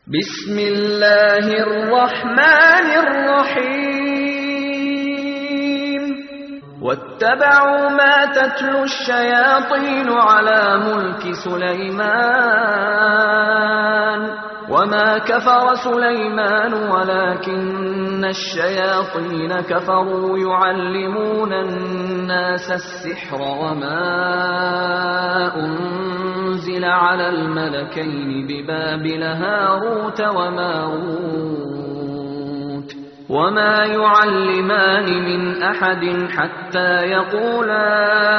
بسم الله الرحمن الرحيم واتبعوا ما تتلو الشياطين على ملك سليمان وما كفر سليمان ولكن الشياطين كفروا يعلمون الناس السحر وما أنزل على الملكين ببابل هاروت وماروت وما يعلمان من أحد حتى يقولا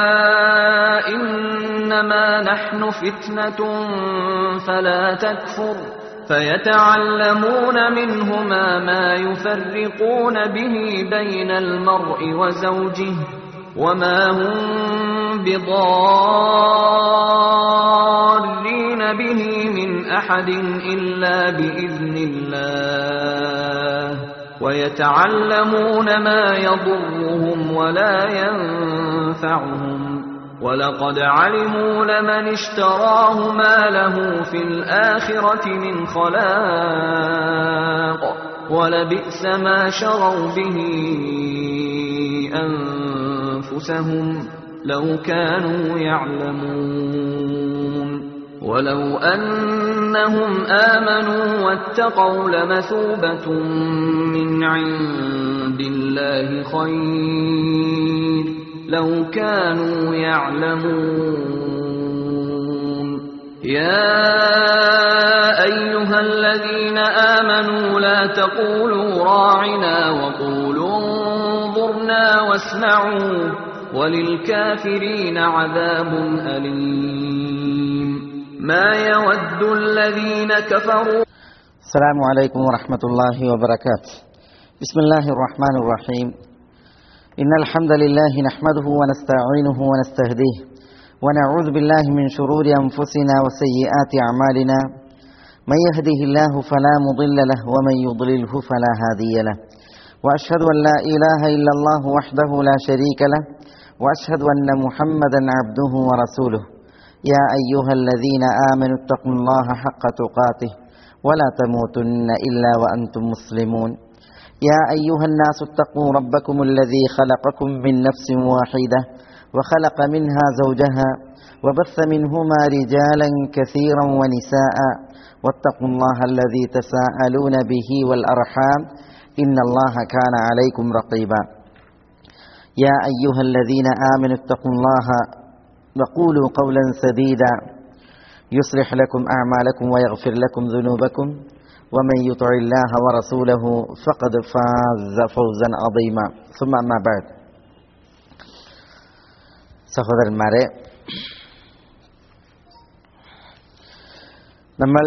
إنما نحن فتنة فلا تكفر فيتعلمون منهما ما يفرقون به بين المرء وزوجه وما هم بضارين به من أحد إلا بإذن الله ويتعلمون ما يضرهم ولا ينفعهم ولقد علموا لمن اشتراه ما له في الآخرة من خلاق ولبئس ما شروا به أنفسهم لو كانوا يعلمون ولو أنهم آمنوا واتقوا لمثوبة من عند الله خير لو كانوا يعلمون يا أيها الذين آمنوا لا تقولوا راعنا وقولوا انظرنا واسمعوا وللكافرين عذاب أليم ما يود الذين كفروا السلام عليكم ورحمة الله وبركاته بسم الله الرحمن الرحيم إن الحمد لله نحمده ونستعينه ونستهديه ونعوذ بالله من شرور أنفسنا وسيئات أعمالنا من يهده الله فلا مضل له ومن يضلله فلا هادي له وأشهد أن لا إله إلا الله وحده لا شريك له وأشهد أن محمدا عبده ورسوله يا أيها الذين آمنوا اتقوا الله حق تقاته ولا تموتن إلا وأنتم مسلمون يا أيها الناس اتقوا ربكم الذي خلقكم من نفس واحدة وخلق منها زوجها وبث منهما رجالا كثيرا ونساء واتقوا الله الذي تساءلون به والأرحام إن الله كان عليكم رقيبا يا أيها الذين آمنوا اتقوا الله وقولوا قولا سديدا يصلح لكم أعمالكم ويغفر لكم ذنوبكم ومن يطع الله ورسوله فقد فاز فوزا عظيما ثم أما بعد സഹോദരന്മാരെ നമ്മൾ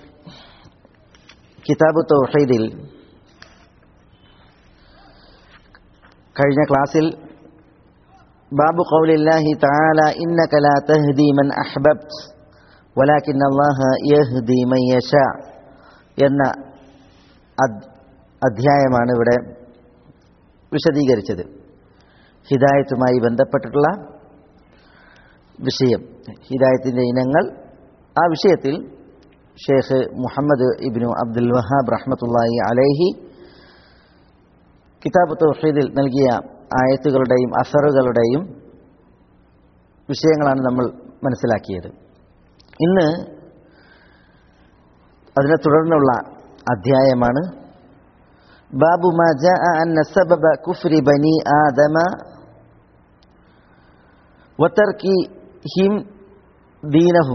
കിതാബ് തൗഹീദിൽ കഴിഞ്ഞ ക്ലാസ്സിൽ ബാബു ഖൗലില്ലാഹി തആല ഇന്നക ലാ തഹ്ദി മൻ അഹ്ബബ്ത് വലാകിൻ അല്ലാഹ യഹ്ദി മൻ യശാ എന്ന അധ്യായമാണ് ഇവിടെ വിശദീകരിച്ചത് ഹിദായത്തുമായി ബന്ധപ്പെട്ടിട്ടുള്ള വിഷയം ഹിദായത്തിൻ്റെ ഇനങ്ങൾ ആ വിഷയത്തിൽ ഷേഖ് മുഹമ്മദ് ഇബ്നു അബ്ദുൽ വഹാബ് റഹ്മത്തുള്ളാഹി അലൈഹി കിതാബ് തൗഹീദിൽ നൽകിയ ആയത്തുകളുടെയും അസറുകളുടെയും വിഷയങ്ങളാണ് നമ്മൾ മനസ്സിലാക്കിയത് ഇന്ന് അതിനെ തുടർന്നുള്ള അധ്യായമാണ് ബാബു അന്ന സബബ കുഫ്രി ബനി ആദമ وتركهم دينهم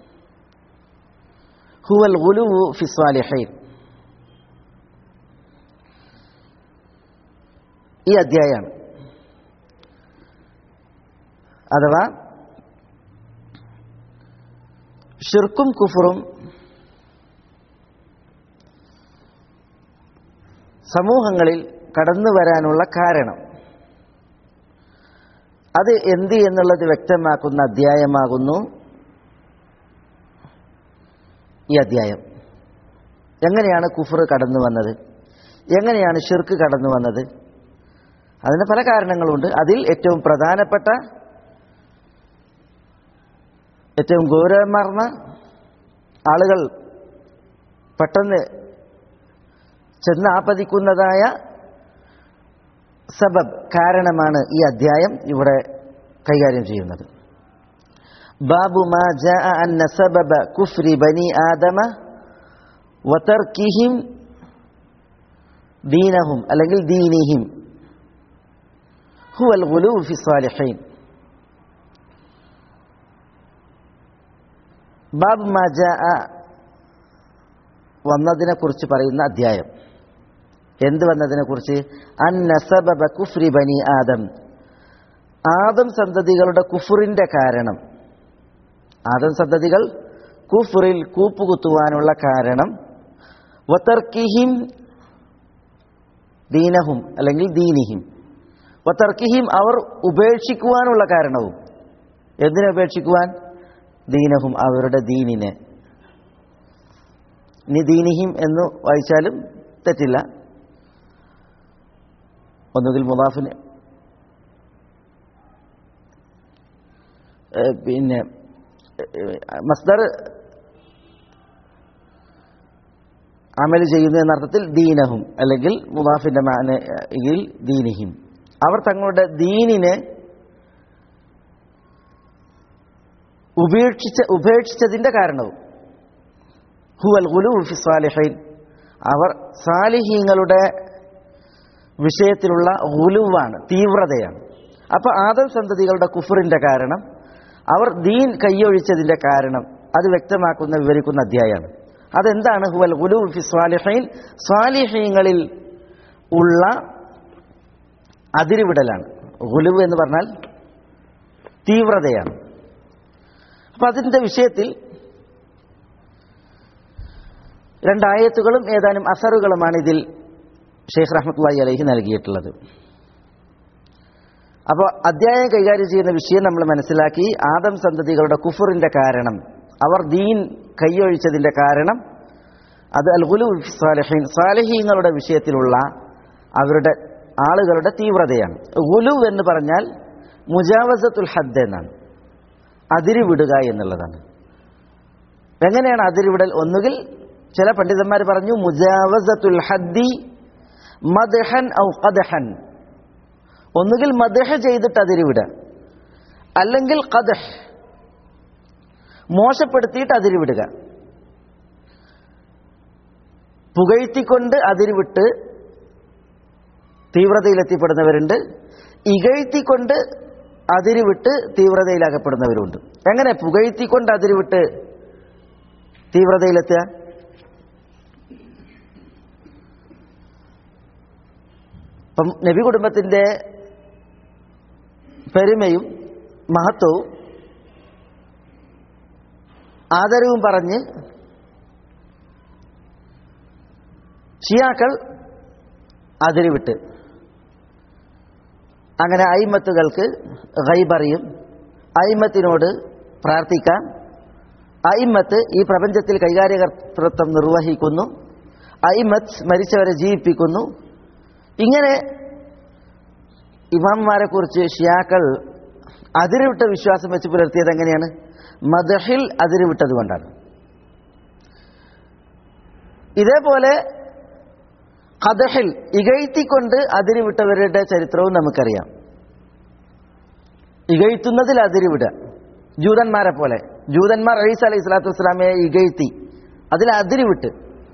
هو الغلو في الصالحين ഈ അധ്യായമാണ് അഥവാ ഷിർക്കും കുഫറും സമൂഹങ്ങളിൽ കടന്നു വരാനുള്ള കാരണം അത് എന്ത് എന്നുള്ളത് വ്യക്തമാക്കുന്ന അധ്യായമാകുന്നു ഈ അധ്യായം എങ്ങനെയാണ് കുഫർ കടന്നു വന്നത് എങ്ങനെയാണ് ഷിർക്ക് കടന്നു വന്നത് അതിന് പല കാരണങ്ങളുണ്ട് അതിൽ ഏറ്റവും പ്രധാനപ്പെട്ട ഏറ്റവും ഗൗരവമാർന്ന ആളുകൾ പെട്ടെന്ന് ചെന്ന് ആപതിക്കുന്നതായ സബബ് കാരണമാണ് ഈ അധ്യായം ഇവിടെ കൈകാര്യം ചെയ്യുന്നത് ബാബു മാ ജാഅ അന്ന സബബ കുഫ്രി ബനി ആദമ വതർക്കിഹിം ദീനഹും അല്ലെങ്കിൽ ദീനിഹിം ഹുവൽ ഗുലൂ ഫി സ്വാലിഹീൻ ബാബ് മാ ജാഅ വന്നതിനെ കുറിച്ച് പറയുന്ന അധ്യായം എന്ത് വന്നതിനെ കുറിച്ച് അന്ന സബബ കുഫ്രി ബനി ആദം ആദം സന്തതികളുടെ കുഫറിന്റെ കാരണം ആദം സന്തതികൾ കുഫറിൽ കൂപ്പുകുത്തുവാനുള്ള കാരണം വതർക്കിഹിം ദീനഹും അല്ലെങ്കിൽ ദീനിഹിം വതർക്കിഹിം അവർ ഉപേക്ഷിക്കുവാനുള്ള കാരണവും എന്തിനെ ഉപേക്ഷിക്കുവാൻ ദീനഹും അവരുടെ ദീനിനെ ഇനി ദീനിഹിം എന്ന് വായിച്ചാലും തെറ്റില്ല ഒന്നുകിൽ മുദാഫിന് ഏഹ് പിന്നെ ഏഹ് മസ്ദർ അമൽ ചെയ്യുന്നു എന്ന അർത്ഥത്തിൽ ദീനഹും അല്ലെങ്കിൽ മുദാഫിന്റെ മാനയിൽ ദീനിഹിം അവർ തങ്ങളുടെ ദീനിനെ ഉപേക്ഷിച്ച ഉപേക്ഷിച്ചതിന്റെ കാരണവും ഹുവൽ ഗുലു ഫി സാലിഹീൻ അവർ സാലിഹീങ്ങളുടെ വിഷയത്തിലുള്ള ഗുലുവാണ് തീവ്രതയാണ് അപ്പൊ ആദം സന്തതികളുടെ കുഫറിന്റെ കാരണം അവർ ദീൻ കൈയൊഴിച്ചതിന്റെ കാരണം അത് വ്യക്തമാക്കുന്ന വിവരിക്കുന്ന അധ്യായമാണ് അതെന്താണ് ഹുവൽ ഗുലു ഫി സ്വാലിഹീൻ സ്വാലിഹീങ്ങളിൽ ഉള്ള അതിരുവിടലാണ് ഗുലുവ് എന്ന് പറഞ്ഞാൽ തീവ്രതയാണ് അപ്പൊ അതിന്റെ വിഷയത്തിൽ രണ്ടായത്തുകളും ഏതാനും അസറുകളുമാണ് ഇതിൽ ഷെയ്ഖ് റഹ്മത്തുള്ളി അലഹി നൽകിയിട്ടുള്ളത് അപ്പോൾ അധ്യായം കൈകാര്യം ചെയ്യുന്ന വിഷയം നമ്മൾ മനസ്സിലാക്കി ആദം സന്തതികളുടെ കുഫറിന്റെ കാരണം അവർ ദീൻ കൈയൊഴിച്ചതിന്റെ കാരണം അത് അൽ ഗുലു സാലഹീൻ സാലഹീങ്ങളുടെ വിഷയത്തിലുള്ള അവരുടെ ആളുകളുടെ തീവ്രതയാണ് ഗുലു എന്ന് പറഞ്ഞാൽ മുജാവസത്തുൽ ഹദ് എന്നാണ് അതിരുവിടുക എന്നുള്ളതാണ് എങ്ങനെയാണ് അതിരുവിടൽ ഒന്നുകിൽ ചില പണ്ഡിതന്മാർ പറഞ്ഞു മുജാവസത്തുൽ ഹദ്ദി മദ്ഹൻ ഔ ഖദ്ഹൻ ഒന്നുകിൽ മദ്ഹ ചെയ്തിട്ട് അതിരുവിടുക അല്ലെങ്കിൽ ഖദ്ഹ് മോശപ്പെടുത്തിയിട്ട് അതിരുവിടുക പുകഴ്ത്തിക്കൊണ്ട് അതിരുവിട്ട് തീവ്രതയിലെത്തിപ്പെടുന്നവരുണ്ട് ഇകഴ്ത്തിക്കൊണ്ട് അതിരുവിട്ട് തീവ്രതയിലാകപ്പെടുന്നവരുണ്ട് എങ്ങനെ പുകഴ്ത്തിക്കൊണ്ട് അതിരുവിട്ട് തീവ്രതയിലെത്തുക ഇപ്പം നബി കുടുംബത്തിന്റെ പെരുമയും മഹത്വവും ആദരവും പറഞ്ഞ് ഷിയാക്കൾ അതിരുവിട്ട് അങ്ങനെ അയിമത്തുകൾക്ക് ഗൈബറിയും അയിമത്തിനോട് പ്രാർത്ഥിക്കാം അയിമത്ത് ഈ പ്രപഞ്ചത്തിൽ കൈകാര്യകർത്തൃത്വം നിർവഹിക്കുന്നു അയിമത്ത് മരിച്ചവരെ ജീവിപ്പിക്കുന്നു ഇങ്ങനെ ഇമാംമാരെ കുറിച്ച് ഷിയാക്കൾ അതിരുവിട്ട വിശ്വാസം വെച്ച് പുലർത്തിയത് എങ്ങനെയാണ് മദഹിൽ അതിരുവിട്ടത് കൊണ്ടാണ് ഇതേപോലെ കദഹിൽ ഇകഴ്ത്തിക്കൊണ്ട് അതിരുവിട്ടവരുടെ ചരിത്രവും നമുക്കറിയാം ഇകഴ്ത്തുന്നതിൽ അതിരുവിടുക ജൂതന്മാരെ പോലെ ജൂതന്മാർ അലീസ് അലൈഹി സ്വലാത്തു വസ്സലാമയെ ഇകഴ്ത്തി അതിൽ അതിരുവിട്ട്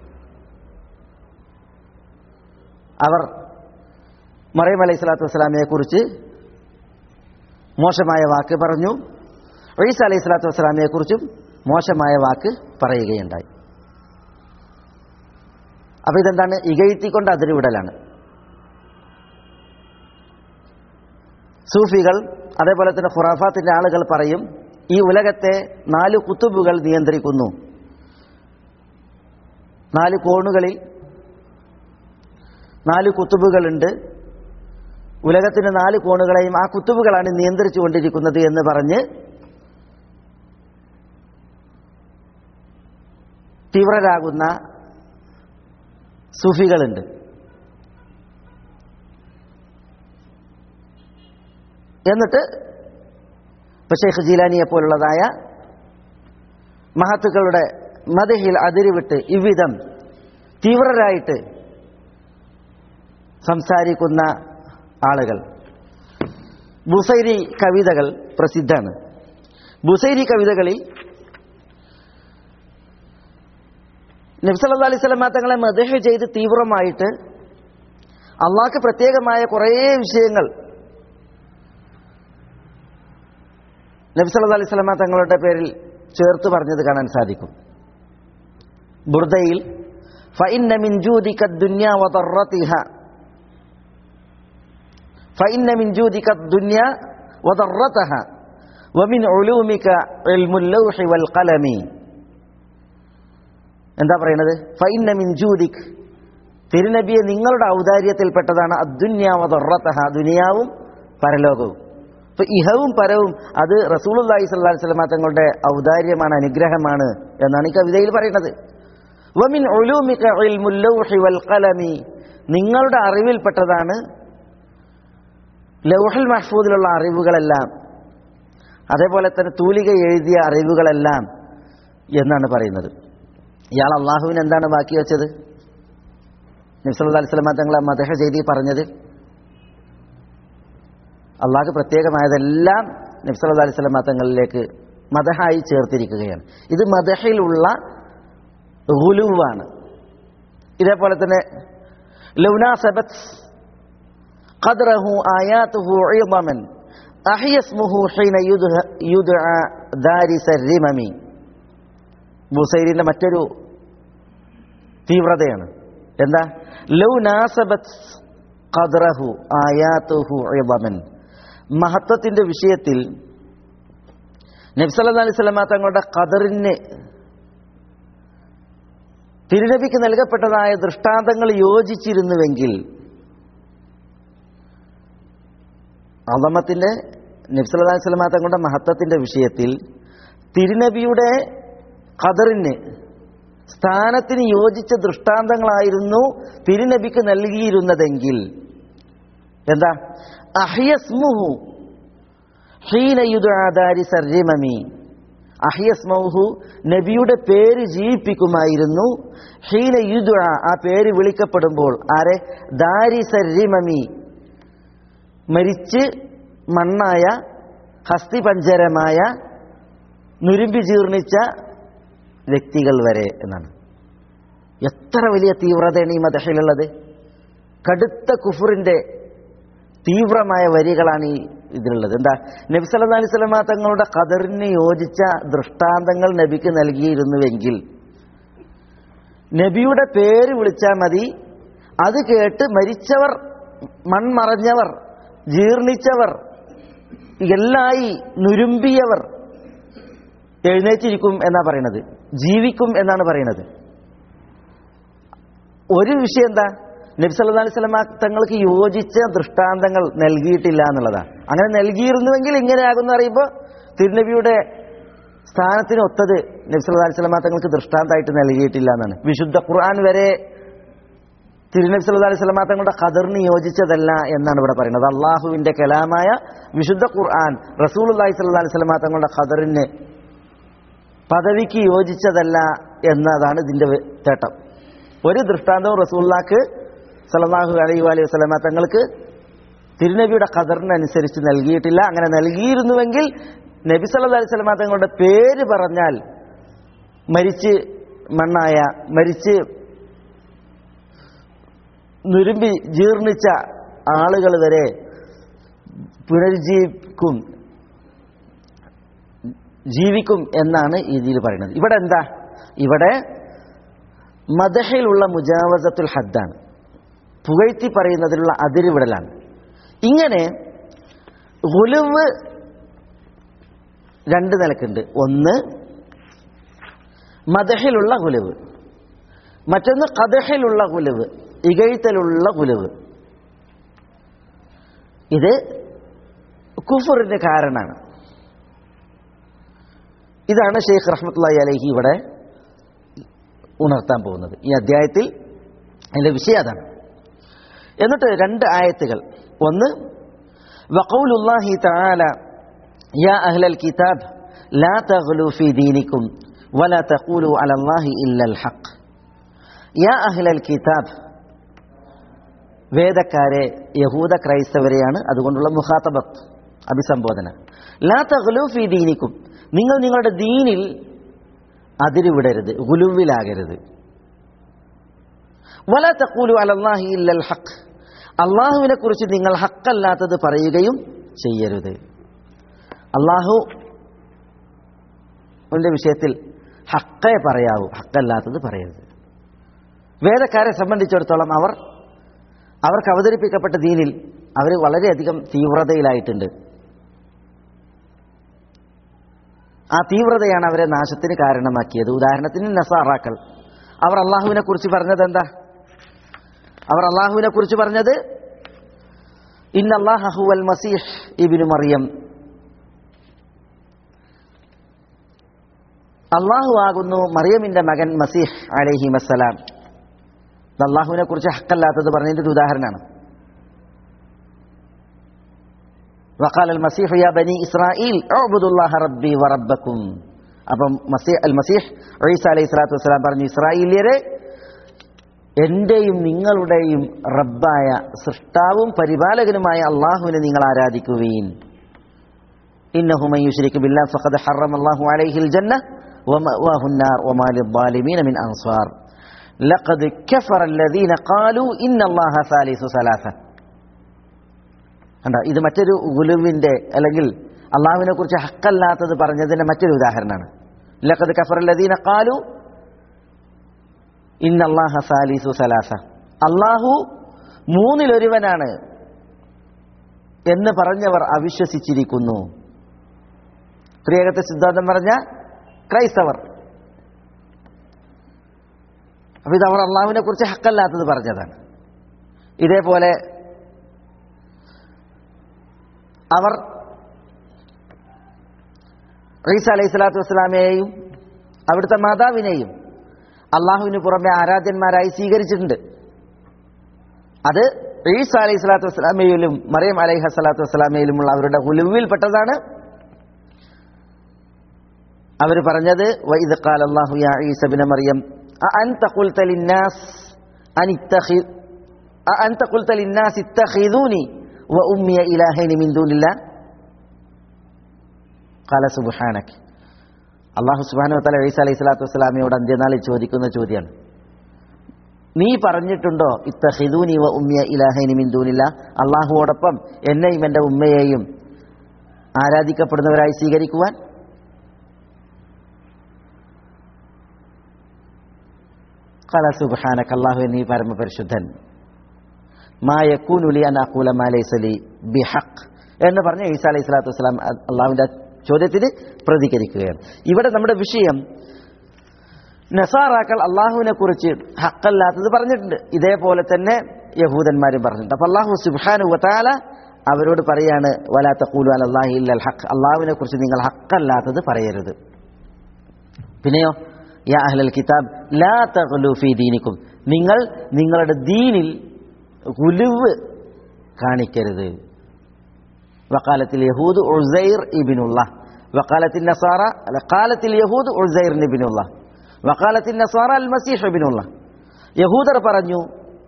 അവർ മറിയം അലൈഹി സ്വലാത്തു വസ്സലാമയെ കുറിച്ച് മോശമായ വാക്ക് പറഞ്ഞു ഈസ അലൈഹി സ്വലാത്തു വസ്സലാമയെ കുറിച്ചും മോശമായ വാക്ക് പറയുകയുണ്ടായി അപ്പൊ ഇതെന്താണ് ഇകഴ്ത്തിക്കൊണ്ട് അതിരുവിടലാണ് സൂഫികൾ അതേപോലെ തന്നെ ഖുറാഫാത്തിന്റെ ആളുകൾ പറയും ഈ ഉലകത്തെ നാല് കുത്തുബുകൾ നിയന്ത്രിക്കുന്നു നാല് കോണുകളിൽ നാല് കുത്തുബുകളുണ്ട് ഉലകത്തിന്റെ നാല് കോണുകളെയും ആ കുത്തുബുകളാണ് നിയന്ത്രിച്ചു കൊണ്ടിരിക്കുന്നത് എന്ന് പറഞ്ഞ് തീവ്രരാകുന്ന സൂഫികളുണ്ട് എന്നിട്ട് ഇപ്പൊ ഷെയ്ഖ് ജീലാനിയെ പോലുള്ളതായ മഹത്തുക്കളുടെ മതഹിൽ അതിരുവിട്ട് ഇவ்விധം തീവ്രരായിട്ട് സംസാരിക്കുന്ന ആളുകൾ ബുസൈരി കവിതകൾ പ്രസിദ്ധമാണ് ബുസൈരി കവിതകളിൽ നബ്സല്ലാ അലൈഹി സ്വലമ തങ്ങളെ മദഹ ചെയ്ത് തീവ്രമായിട്ട് അള്ളാഹ്ക്ക് പ്രത്യേകമായ കുറേ വിഷയങ്ങൾ നബ്സല്ലാ അലൈഹി സ്വലമ തങ്ങളുടെ പേരിൽ ചേർത്ത് പറഞ്ഞത് കാണാൻ സാധിക്കും ബുർദയിൽ فإن من جودك الدنيا وضرتها فإن من جودك الدنيا وضرتها ومن علومك علم اللوح والقلم എന്താ പറയുന്നത് ഫൈന മിൻ ജൂദിക് തിരുനബിയെ നിങ്ങളുടെ ഔദാര്യത്തിൽപ്പെട്ടതാണ് അദ്ദുന്യാവതൊറത്തഹ ദുനിയാവും പരലോകവും അപ്പൊ ഇഹവും പരവും അത് റസൂലുല്ലാഹി സ്വല്ലല്ലാഹി അലൈഹി വസല്ലം തങ്ങളുടെ ഔദാര്യമാണ് അനുഗ്രഹമാണ് എന്നാണ് ഈ കവിതയിൽ പറയുന്നത് വമിൻ ഉലൂമിക ഇൽമുൽ ലൗഹി വൽ ഖലമി നിങ്ങളുടെ അറിവിൽപ്പെട്ടതാണ് ലൗഹുൽ മഹ്ഫൂദിലുള്ള അറിവുകളെല്ലാം അതേപോലെ തന്നെ തൂലിക എഴുതിയ അറിവുകളെല്ലാം എന്നാണ് പറയുന്നത് ഇയാൾ അള്ളാഹുവിന് എന്താണ് ബാക്കി വെച്ചത് നബ്സല്ലാ അലിസ്ലാം തങ്ങളെ മദഹ ചെയ്തി പറഞ്ഞത് അള്ളാഹ് പ്രത്യേകമായതെല്ലാം നബ്സല്ലാ അലിസ്ലാം തങ്ങളിലേക്ക് മദഹായി ചേർത്തിരിക്കുകയാണ് ഇത് മദഹിലുള്ള ഗുലുവാണ് ഇതേപോലെ തന്നെ ലൗനാസബത്ത് ഖദ്റഹു ആയാതുഹു ഇളമൻ അഹിയസ്മുഹു ഹീന യുദ്അ ദാരിസ റിമമി ബുസൈരിന്റെ മറ്റൊരു തീവ്രതയാണ് എന്താ ലൗ നാസബത്ത് ഖദ്റഹു ആയാതുഹു ഇളമൻ മഹത്വത്തിന്റെ വിഷയത്തിൽ നബ്സല്ലാ അലൈഹി സ്വലമ തങ്ങളുടെ ഖദറിന് തിരുനബിക്ക് നൽകപ്പെട്ടതായ ദൃഷ്ടാന്തങ്ങൾ യോജിച്ചിരുന്നുവെങ്കിൽ അളമത്തിന്റെ നബ്സല്ലാ അലൈഹി സ്വലമ തങ്ങളുടെ മഹത്വത്തിന്റെ വിഷയത്തിൽ തിരുനബിയുടെ ഖദറിന് സ്ഥാനത്തിന് യോജിച്ച ദൃഷ്ടാന്തങ്ങളായിരുന്നു തിരുനബിക്ക് നൽകിയിരുന്നതെങ്കിൽ എന്താ അഹിയസ്മുഹു ഹീനയുദാരി സർജിമമി അഹിയസ്മൗഹു നബിയുടെ പേര് ജീവിപ്പിക്കുമായിരുന്നു ഹീന യുദ ആ പേര് വിളിക്കപ്പെടുമ്പോൾ ആരെ ദാരി സർരിമമി മരിച്ച് മണ്ണായ ഹസ്തിപഞ്ചരമായ നുരുമ്പി ജീർണിച്ച വ്യക്തികൾ വരെ എന്നാണ് എത്ര വലിയ തീവ്രതയാണ് ഈ മദഹിലുള്ളത് കടുത്ത കുഫറിന്റെ തീവ്രമായ വരികളാണ് ഈ ഇതിലുള്ളത് എന്താ നബി സല്ലല്ലാഹു അലൈഹി വസല്ലമ തങ്ങളുടെ ഖദറിന് യോജിച്ച ദൃഷ്ടാന്തങ്ങൾ നബിക്ക് നൽകിയിരുന്നുവെങ്കിൽ നബിയുടെ പേര് വിളിച്ചാൽ മതി അത് കേട്ട് മരിച്ചവർ മൺമറഞ്ഞവർ ജീർണിച്ചവർ എല്ലായി നുരുമ്പിയവർ എഴുന്നേറ്റിരിക്കും എന്നാ പറയണത് ജീവിക്കും എന്നാണ് പറയണത് ഒരു വിഷയം എന്താ നബി സല്ലല്ലാഹു അലൈഹി വസല്ലമ തങ്ങൾക്ക് യോജിച്ച ദൃഷ്ടാന്തങ്ങൾ നൽകിയിട്ടില്ല എന്നുള്ളതാണ് അങ്ങനെ നൽകിയിരുന്നുവെങ്കിൽ ഇങ്ങനെയാകുമെന്ന് അറിയുമ്പോൾ തിരുനബിയുടെ സ്ഥാനത്തിന് ഒത്തത് നബി സല്ലല്ലാഹു അലൈഹി വസല്ലമ തങ്ങൾക്ക് ദൃഷ്ടാന്തമായിട്ട് നൽകിയിട്ടില്ല എന്നാണ് വിശുദ്ധ ഖുർആൻ വരെ തിരുനബി സല്ലല്ലാഹു അലൈഹി വസല്ലമ തങ്ങളുടെ ഖദറിന് യോജിച്ചതല്ല എന്നാണ് ഇവിടെ പറയുന്നത് അള്ളാഹുവിന്റെ കലാമായ വിശുദ്ധ ഖുർആൻ റസൂലുള്ളാഹി സ്വല്ലല്ലാഹു അലൈഹി വസല്ലമ തങ്ങളുടെ ഖദറിന് പദവിക്ക് യോജിച്ചതല്ല എന്നതാണ് ഇതിന്റെ തേട്ടം ഒരു ദൃഷ്ടാന്തവും റസൂള്ളാക്ക് സല്ലല്ലാഹു അലൈഹി വലൈഹി വസല്ലമ തങ്ങൾക്ക് തിരുനബിയുടെ ഖദറിനനുസരിച്ച് നൽകിയിട്ടില്ല അങ്ങനെ നൽകിയിരുന്നുവെങ്കിൽ നബി സല്ലല്ലാഹു അലൈഹി വസല്ലമ തങ്ങളുടെ പേര് പറഞ്ഞാൽ മരിച്ച് മണ്ണായ മരിച്ച് നുരുമ്പി ജീർണിച്ച ആളുകൾ വരെ പുനരുജ്ജീവിക്കും ജീവിക്കും എന്നാണ് ഇതിൽ പറയുന്നത് ഇവിടെ എന്താ ഇവിടെ മദഹയിലുള്ള മുജാവസത്തുൽ ഹദ്ദാണ് പുകഴ്ത്തി പറയുന്നതിലുള്ള അതിരുവിടലാണ് ഇങ്ങനെ ഗുലുവ് രണ്ട് നിലക്കുണ്ട് ഒന്ന് മദഹിലുള്ള ഗുലുവ് മറ്റൊന്ന് കദഹിലുള്ള ഗുലുവ് ഇകഴ്ത്തലുള്ള ഗുലുവ് ഇത് കുഫറിന് കാരണമാണ് ഇതാണ് ഷെയ്ഖ് റഹ്മത്തുള്ളി അലഹി ഇവിടെ ഉണർത്താൻ പോകുന്നത് ഈ അധ്യായത്തിൽ അതിന്റെ വിഷയം അതാണ് എന്നിട്ട് രണ്ട് ആയത്തുകൾ ഒന്ന് വഖൗലുല്ലാഹി തആല യാ അഹ്ലൽ കിതാബ് ലാ തഗ്ലു ഫീ ദീനിക്കും വലാ തഖൂലു അലല്ലാഹി ഇല്ലൽ ഹഖ് യാ അഹ്ലൽ കിതാബ് വേദക്കാരെ യഹൂദ ക്രൈസ്തവരെയാണ് അതുകൊണ്ടുള്ള മുഖാത്തബത്ത് അഭിസംബോധന ലാ തഗ്ലൂ ഫീ ദീനിക്കും നിങ്ങൾ നിങ്ങളുടെ ദീനിൽ അതിരുവിടരുത് ഗുലുവിലാകരുത് വല തക്കൂലു അലല്ലാഹി ഇല്ലൽ ഹക്ക് അള്ളാഹുവിനെ കുറിച്ച് നിങ്ങൾ ഹക്കല്ലാത്തത് പറയുകയും ചെയ്യരുത് അള്ളാഹു വിഷയത്തിൽ ഹക്കേ പറയാവൂ ഹക്കല്ലാത്തത് പറയരുത് വേദക്കാരെ സംബന്ധിച്ചിടത്തോളം അവർ അവർക്ക് അവതരിപ്പിക്കപ്പെട്ട ദീനിൽ അവർ വളരെയധികം തീവ്രതയിലായിട്ടുണ്ട് ആ തീവ്രതയാണ് അവരെ നാശത്തിന് കാരണമാക്കിയത് ഉദാഹരണത്തിന് നസാറാക്കൾ അവർ അള്ളാഹുവിനെ കുറിച്ച് പറഞ്ഞത് എന്താ അവർ അള്ളാഹുവിനെ കുറിച്ച് പറഞ്ഞത് ഇന്നല്ലാഹുവൽ മസീഹ് ഇബിനു മറിയം അള്ളാഹു ആകുന്നു മറിയമിന്റെ മകൻ മസീഹ് അലഹി വസ്സലാം അള്ളാഹുവിനെ കുറിച്ച് ഹക്കല്ലാത്തത് പറഞ്ഞതിന്റെ ഒരു ഉദാഹരണമാണ് وقال المسيح يا بني إسرائيل اعبدوا الله ربي وربكم അപ്പം മസീഹ് അൽ മസീഹ് ഈസ അലൈഹി സ്വലാത്തു വസ്സലാം പറഞ്ഞു ഇസ്രായേലിയരെ എന്റെയും നിങ്ങളുടെയും റബ്ബായ സൃഷ്ടാവും പരിപാലകനുമായ അള്ളാഹുവിനെ നിങ്ങൾ ആരാധിക്കുകയും إنه من يشرك بالله فقد حرم الله عليه الجنة ومأواه النار وما للظالمين من أنصار لقد كفر الذين قالوا إن الله ثالث ثلاثة കണ്ടോ ഇത് മറ്റൊരു ഗുലുവിന്റെ അല്ലെങ്കിൽ അള്ളാഹുവിനെ കുറിച്ച് ഹക്കല്ലാത്തത് പറഞ്ഞതിന്റെ മറ്റൊരു ഉദാഹരണമാണ് ലഖദ് കഫറല്ലദീന ഖാലു ഇന്നല്ലാഹ സാലിസു സലാസ അള്ളാഹു മൂന്നിലൊരുവനാണ് എന്ന് പറഞ്ഞവർ അവിശ്വസിച്ചിരിക്കുന്നു ത്രിയേകത്തെ സിദ്ധാന്തം പറഞ്ഞ ക്രൈസ്തവർ അപ്പൊ ഇത് അവർ അള്ളാഹുവിനെ കുറിച്ച് ഹക്കല്ലാത്തത് പറഞ്ഞതാണ് ഇതേപോലെ അവർ ഈസ അലൈഹി സ്വലാത്തു വസ്സലാമയെയും അവിടുത്തെ മാതാവിനെയും അള്ളാഹുവിന് പുറമെ ആരാധ്യന്മാരായി സ്വീകരിച്ചിട്ടുണ്ട് അത് ഈസ അലൈഹി സ്വലാത്തു വസ്സലാമയിലും മറിയം അലൈഹി സ്വലാത്തു വസ്സലാമയിലുമുള്ള അവരുടെ ഹുലുവിൽപ്പെട്ടതാണ് അവർ പറഞ്ഞത് വൈദ് ഖാൽ അല്ലാഹു യാ ഈസ ഇബ്ന മറിയം അഅൻത ഖുൽത ലിന്നാസ് അൻ ഇത്തഖി അഅൻത ഖുൽത ലിന്നാസ് ഇത്തഖിദൂനി വഉമ്മിയ ഇലാഹൈനി മിൻ ദൂനില്ലാ ഖാല സുബ്ഹാനക അല്ലാഹു സുബ്ഹാനഹു വതആല ഈസ അലൈഹി സ്വലാത്തു വസ്സലാമയോട് അന്ത്യനാളിൽ ചോദിക്കുന്ന ചോദ്യമാണ് നീ പറഞ്ഞിട്ടുണ്ടോ ഇത്തഹിദൂനി വ ഉമ്മിയ ഇലാഹൈനി മിൻ ദൂനില്ല അള്ളാഹുവോടൊപ്പം എന്നെയും എൻ്റെ ഉമ്മയെയും ആരാധിക്കപ്പെടുന്നവരായി സ്വീകരിക്കുവാൻ ഖല സുബ്ഹാനക അല്ലാഹു നീ പരമപരിശുദ്ധൻ മാ യകൂനു ലി അൻ അഖൂല മാ ലൈസ ലി ബിഹഖ് എന്ന് പറഞ്ഞ ഈസ അലൈഹി സ്വലാത്തു വസ്സലാം അള്ളാഹുവിൻ്റെ ചോദ്യത്തിന് പ്രതികരിക്കുകയാണ് ഇവിടെ നമ്മുടെ വിഷയം നസാറാക്കൾ അള്ളാഹുവിനെ കുറിച്ച് ഹക്കല്ലാത്തത് പറഞ്ഞിട്ടുണ്ട് ഇതേപോലെ തന്നെ യഹൂദന്മാരും പറഞ്ഞിട്ടുണ്ട് അപ്പൊ അള്ളാഹു സുബാനു വത്താല അവരോട് പറയാണ് വലാത്ത കൂലു അല്ലാഹി ഇല്ലൽ ഹക്ക് അള്ളാഹുവിനെ കുറിച്ച് നിങ്ങൾ ഹക്കല്ലാത്തത് പറയരുത് പിന്നെയോ യാ അഹ്ലൽ കിതാബ് ലാ തഗ്ലു ഫീ ദീനിക്കും നിങ്ങൾ നിങ്ങളുടെ ദീനിൽ ഗുലുവ് കാണിക്കരുത് വക്കാലത്തിൽ യഹൂദ് ഉസൈർ ഇബിനുള്ള വക്കാലത്തിൽ നസാറ അല്ല കാലത്തിൽ യഹൂദ് ഉസൈർ ഇബിനുള്ള വക്കാലത്തിൽ നസാറ അൽ മസീഹ് ഇബിനുള്ള യഹൂദർ പറഞ്ഞു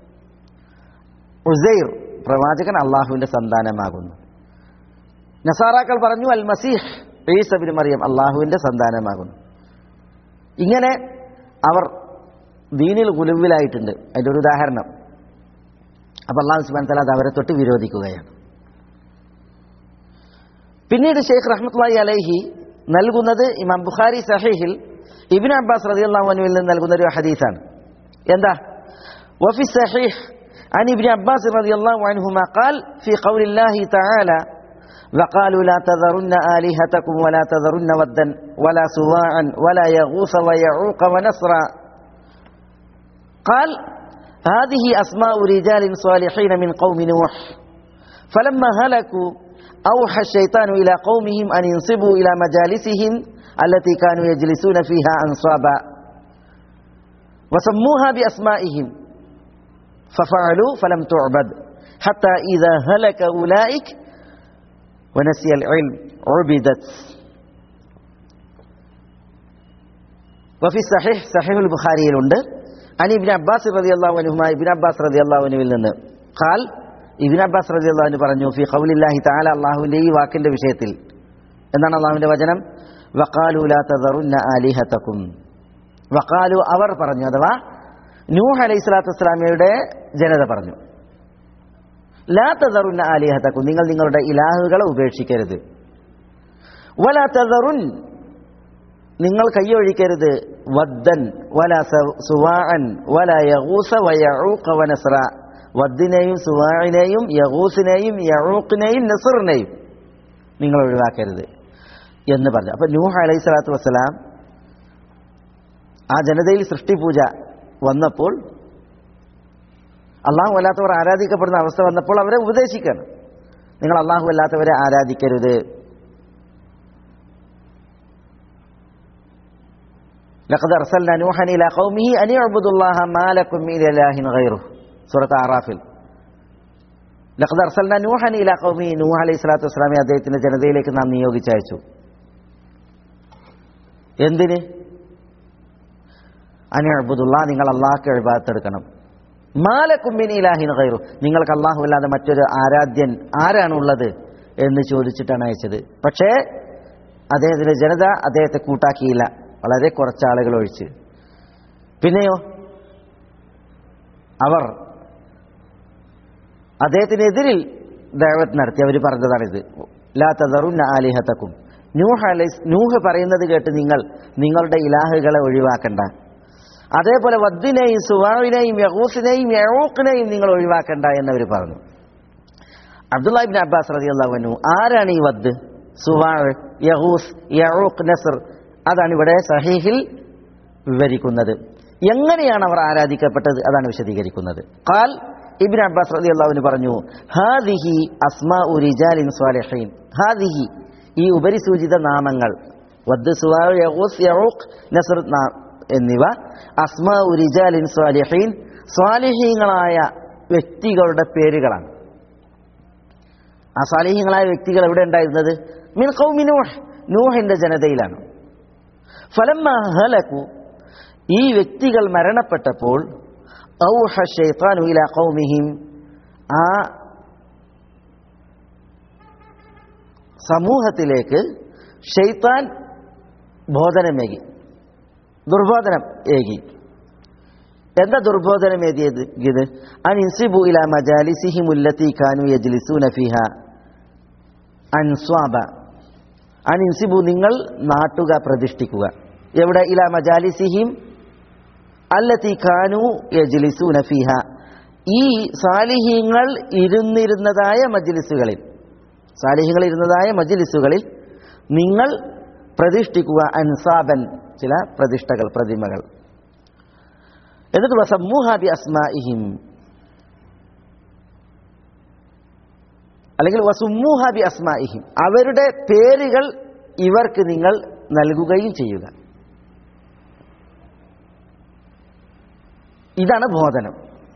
ഉസൈർ പ്രവാചകൻ അള്ളാഹുവിന്റെ സന്താനമാകുന്നു നസാറാക്കൾ പറഞ്ഞു അൽ മസീഹ് ഈസബിൻ മറിയം അള്ളാഹുവിന്റെ സന്താനമാകുന്നു ഇങ്ങനെ അവർ ദീനിൽ ഗുലുവിലായിട്ടുണ്ട് അതിൻ്റെ ഒരു ഉദാഹരണം അപ്പൊ അള്ളാഹു സുബാൻ തല അത് അവരെ തൊട്ട് വിരോധിക്കുകയാണ് പിന്നീട് ഷെയ്ഖ് റഹ്മത്തുള്ളി അലൈഹി നൽകുന്നത് ഇമാം ബുഖാരി സഹീഹിൽ ഇബിൻ അബ്ബാസ് റളിയല്ലാഹു അൻഹുവിൽ നിന്ന് നൽകുന്ന ഒരു ഹദീസാണ് എന്താ وفي الصحيح عن ابن عباس رضي الله عنهما قال في قول الله تعالى وقالوا لا تذرن آلهتكم ولا تذرن ودا ولا سواعا ولا يغوث ويعوق ونسرا قال هذه أسماء رجال صالحين من قوم نوح فلما هلكوا أوحى الشيطان إلى قومهم أن ينصبوا إلى مجالسهم التي كانوا يجلسون فيها أنصابا وسموها بأسمائهم ففعلوا فلم تعبد حتى إذا هلك أولئك ونسي العلم عبدت وفي الصحيح صحيح البخاري لند അനി ഇബിൻ അബ്ബാസ് റതി അള്ളാഹുനുഹുമ ഇബിൻ അബ്ബാസ് റതി അള്ളാഹുനുവിൽ നിന്ന് ഖാൽ ഇബിൻ അബ്ബാസ് റതി അള്ളാഹുന് പറഞ്ഞു ഫി ഖൗലില്ലാഹി തആല അള്ളാഹുവിന്റെ ഈ വാക്കിന്റെ വിഷയത്തിൽ എന്താണ് അള്ളാഹുവിന്റെ വചനം വഖാലു ലാ തദറുന്ന ആലിഹതക്കും വഖാലു അവർ പറഞ്ഞു അഥവാ നൂഹ് അലൈഹി സ്വലാത്തു വസ്സലാമയുടെ ജനത പറഞ്ഞു ലാ തദറുന്ന ആലിഹതക്കും നിങ്ങൾ നിങ്ങളുടെ ഇലാഹുകളെ ഉപേക്ഷിക്കരുത് വലാ തദറുൻ നിങ്ങൾ കൈയൊഴിക്കരുത് വദ്ദൻ വല സ- സുവാഅൻ വല യഗൂസ വയഊഖ വനസ്ര വദ്ദിനെയും സുവാഇനെയും യഗൂസിനെയും യഊഖിനെയും നസ്റിനെയും നിങ്ങൾ ഒഴിവാക്കരുത് എന്ന് പറഞ്ഞു അപ്പൊ നൂഹ് അലൈഹി സ്വലാത്തു വസ്സലാം ആ ജനതയിൽ സൃഷ്ടിപൂജ വന്നപ്പോൾ അള്ളാഹു അല്ലാത്തവർ ആരാധിക്കപ്പെടുന്ന അവസ്ഥ വന്നപ്പോൾ അവരെ ഉപദേശിക്കണം നിങ്ങൾ അള്ളാഹു അല്ലാത്തവരെ ആരാധിക്കരുത് لقد أرسلنا نوحا إلى قومه أن يعبدوا الله ما لكم من إله غيره سورة أعراف لقد أرسلنا نوحا إلى قومه نوح عليه الصلاة والسلام അദ്ദേഹത്തിന്റെ ജനതയിലേക്ക് നാം നിയോഗിച്ചയച്ചു എന്തിന് അനിഅബുദുള്ള നിങ്ങൾ അള്ളാഹ്ക്ക് എഴുപാത്തെടുക്കണം മാലക്കുമ്മിൻ ഇലാഹിൻ ഗൈറു നിങ്ങൾക്ക് അള്ളാഹു അല്ലാതെ മറ്റൊരു ആരാധ്യൻ ആരാണുള്ളത് എന്ന് ചോദിച്ചിട്ടാണ് അയച്ചത് പക്ഷേ അദ്ദേഹത്തിന്റെ ജനത അദ്ദേഹത്തെ കൂട്ടാക്കിയില്ല വളരെ കുറച്ച് ആളുകൾ ഒഴിച്ച് പിന്നെയോ അവർ അദ്ദേഹത്തിനെതിരിൽ ദൈവത്ത് നടത്തി അവർ പറഞ്ഞതാണിത് ലാ തദറുന്ന ആലിഹത്തക്കും നൂഹ് അലൈസ് നൂഹ് പറയുന്നത് കേട്ട് നിങ്ങൾ നിങ്ങളുടെ ഇലാഹുകളെ ഒഴിവാക്കണ്ട അതേപോലെ വദ്ദിനെയും സുവാവിനെയും യഹൂസിനെയും യഹൂക്കിനെയും നിങ്ങൾ ഒഴിവാക്കണ്ട എന്നവർ പറഞ്ഞു അബ്ദുല്ലാഹിബിൻ അബ്ബാസ് റതി അള്ളാഹുനു ആരാണ് ഈ വദ് സുവാഴ് യഹൂസ് യഹൂഖ് നസർ അതാണ് ഇവിടെ സഹീഹിൽ വിവരിക്കുന്നത് എങ്ങനെയാണ് അവർ ആരാധിക്കപ്പെട്ടത് അതാണ് വിശദീകരിക്കുന്നത് ഖാൽ ഇബ്ൻ അബ്ബാസ് റതി അള്ളാഹുവിന് പറഞ്ഞു ഹാദിഹി അസ്മാ റിജാലിൻ സ്വാലിഹീൻ ഹാദിഹി ഈ ഉപരിസൂചിത നാമങ്ങൾ വദ് സുവാഴ് യഹൂസ് യഹൂഖ് നസർ നാ- എന്നിവ അസ്മാ റിജാലിൻ സ്വാലിഹീൻ സ്വാലിഹീങ്ങളായ വ്യക്തികളുടെ പേരുകളാണ് ആ സ്വാലിഹീങ്ങളായ വ്യക്തികൾ എവിടെ ഉണ്ടായിരുന്നത് മിൻ ഖൗമി നൂഹ് നൂഹിന്റെ ജനതയിലാണ് ഫലമ്മ ഹലകു ഈ വ്യക്തികൾ മരണപ്പെട്ടപ്പോൾ ഔഹ ശൈത്താനു ഇലാ ഖൗമിഹിം ആ സമൂഹത്തിലേക്ക് ഷെയ്ത്താൻ ബോധനമേകി ദുർബോധനം ഏകി എന്താ ദുർബോധനം ഏകിയത് ഇത് അൻസിബു ഇല മജാലിസിഹിം ഉല്ലത്തി കാനു യജ്ലിസൂന ഫിഹ അൻസ്വാബ അൻസിബു നിങ്ങൾ നാട്ടുക പ്രതിഷ്ഠിക്കുക എവിടെ ഇല മജാലിസിഹിം അല്ലത്തി കാനു യജ്ലിസൂന ഫിഹ ഈ സാലിഹീങ്ങൾ ഇരുന്നിരുന്നതായ മജ്ലിസുകളിൽ സാലിഹ്യങ്ങൾ ഇരുന്നതായ മജ്ലിസുകളിൽ നിങ്ങൾ പ്രതിഷ്ഠിക്കുക അൻസാബൻ ചില പ്രതിഷ്ഠകൾ പ്രതിമകൾ എന്നിട്ട് വസമ്മൂഹാബി അസ്മാഇഹിം അല്ലെങ്കിൽ വസുമ്മൂഹാബി അസ്മാഇഹിം അവരുടെ പേരുകൾ ഇവർക്ക് നിങ്ങൾ നൽകുകയും ചെയ്യുക ഇതാണ് ബോധനം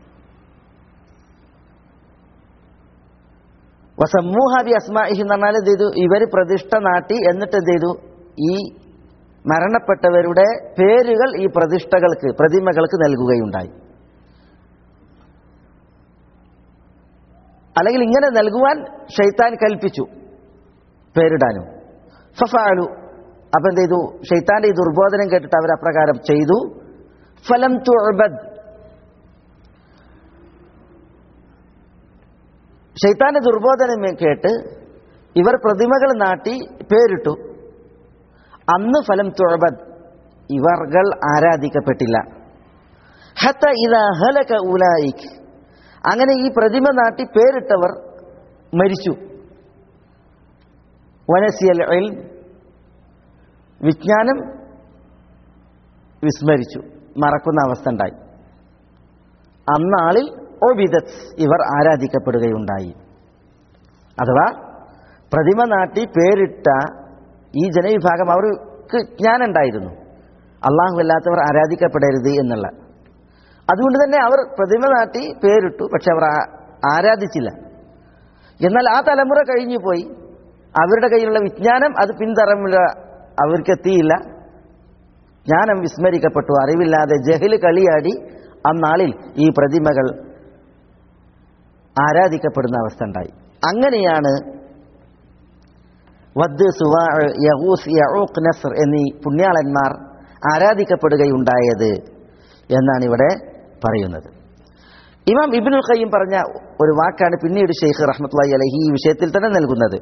വസമ്മൂഹാബി അസ്മാഇഹി എന്ന് പറഞ്ഞാൽ എന്ത് ചെയ്തു ഇവർ പ്രതിഷ്ഠ നാട്ടി എന്നിട്ട് എന്ത് ചെയ്തു ഈ മരണപ്പെട്ടവരുടെ പേരുകൾ ഈ പ്രതിഷ്ഠകൾക്ക് പ്രതിമകൾക്ക് നൽകുകയുണ്ടായി അല്ലെങ്കിൽ ഇങ്ങനെ നൽകുവാൻ ഷെയ്ത്താൻ കൽപ്പിച്ചു പേരിടാനും ഫഫാലു അപ്പൊ എന്ത് ചെയ്തു ഷെയ്ത്താന്റെ ഈ ദുർബോധനം കേട്ടിട്ട് അവർ അപ്രകാരം ചെയ്തു ഫലം തുഅബദ് ഷെയ്ത്താന്റെ ദുർബോധനം കേട്ട് ഇവർ പ്രതിമകൾ നാട്ടി പേരിട്ടു അന്ന് ഫലം തുഴബദ് ഇവർകൾ ആരാധിക്കപ്പെട്ടില്ല ഹത്ത ഇതാ ഹലക ഉലായിക് അങ്ങനെ ഈ പ്രതിമ നാട്ടി പേരിട്ടവർ മരിച്ചു വനസിയൽ ഇൽം വിജ്ഞാനം വിസ്മരിച്ചു മറക്കുന്ന അവസ്ഥ ഉണ്ടായി അന്നാളിൽ ഒബിദത്ത് ഇവർ ആരാധിക്കപ്പെടുകയുണ്ടായി അഥവാ പ്രതിമ നാട്ടി പേരിട്ട ഈ ജനവിഭാഗം അവർക്ക് ജ്ഞാനുണ്ടായിരുന്നു അള്ളാഹു അല്ലാത്തവർ ആരാധിക്കപ്പെടരുത് എന്നുള്ള അതുകൊണ്ട് തന്നെ അവർ പ്രതിമ നാട്ടി പേരിട്ടു പക്ഷെ അവർ ആ- ആരാധിച്ചില്ല എന്നാൽ ആ തലമുറ കഴിഞ്ഞു പോയി അവരുടെ കയ്യിലുള്ള വിജ്ഞാനം അത് പിൻതലമുറ അവർക്കെത്തിയില്ല ജ്ഞാനം വിസ്മരിക്കപ്പെട്ടു അറിവില്ലാതെ ജഹല് കളിയാടി അന്നാളിൽ ഈ പ്രതിമകൾ ആരാധിക്കപ്പെടുന്ന അവസ്ഥ ഉണ്ടായി അങ്ങനെയാണ് വദ് സുവാ യഹൂസ് യഊഖ് നസ്ർ എന്നീ പുണ്യാളന്മാർ ആരാധിക്കപ്പെടുകയുണ്ടായത് എന്നാണ് ഇവിടെ പറയുന്നത് ഇമാം ഇബിനുൽ ഖയ്യം പറഞ്ഞ ഒരു വാക്കാണ് പിന്നീട് ഷെയ്ഖ് റഹ്മത്തുള്ളാഹി അലഹി ഈ വിഷയത്തിൽ തന്നെ നൽകുന്നത്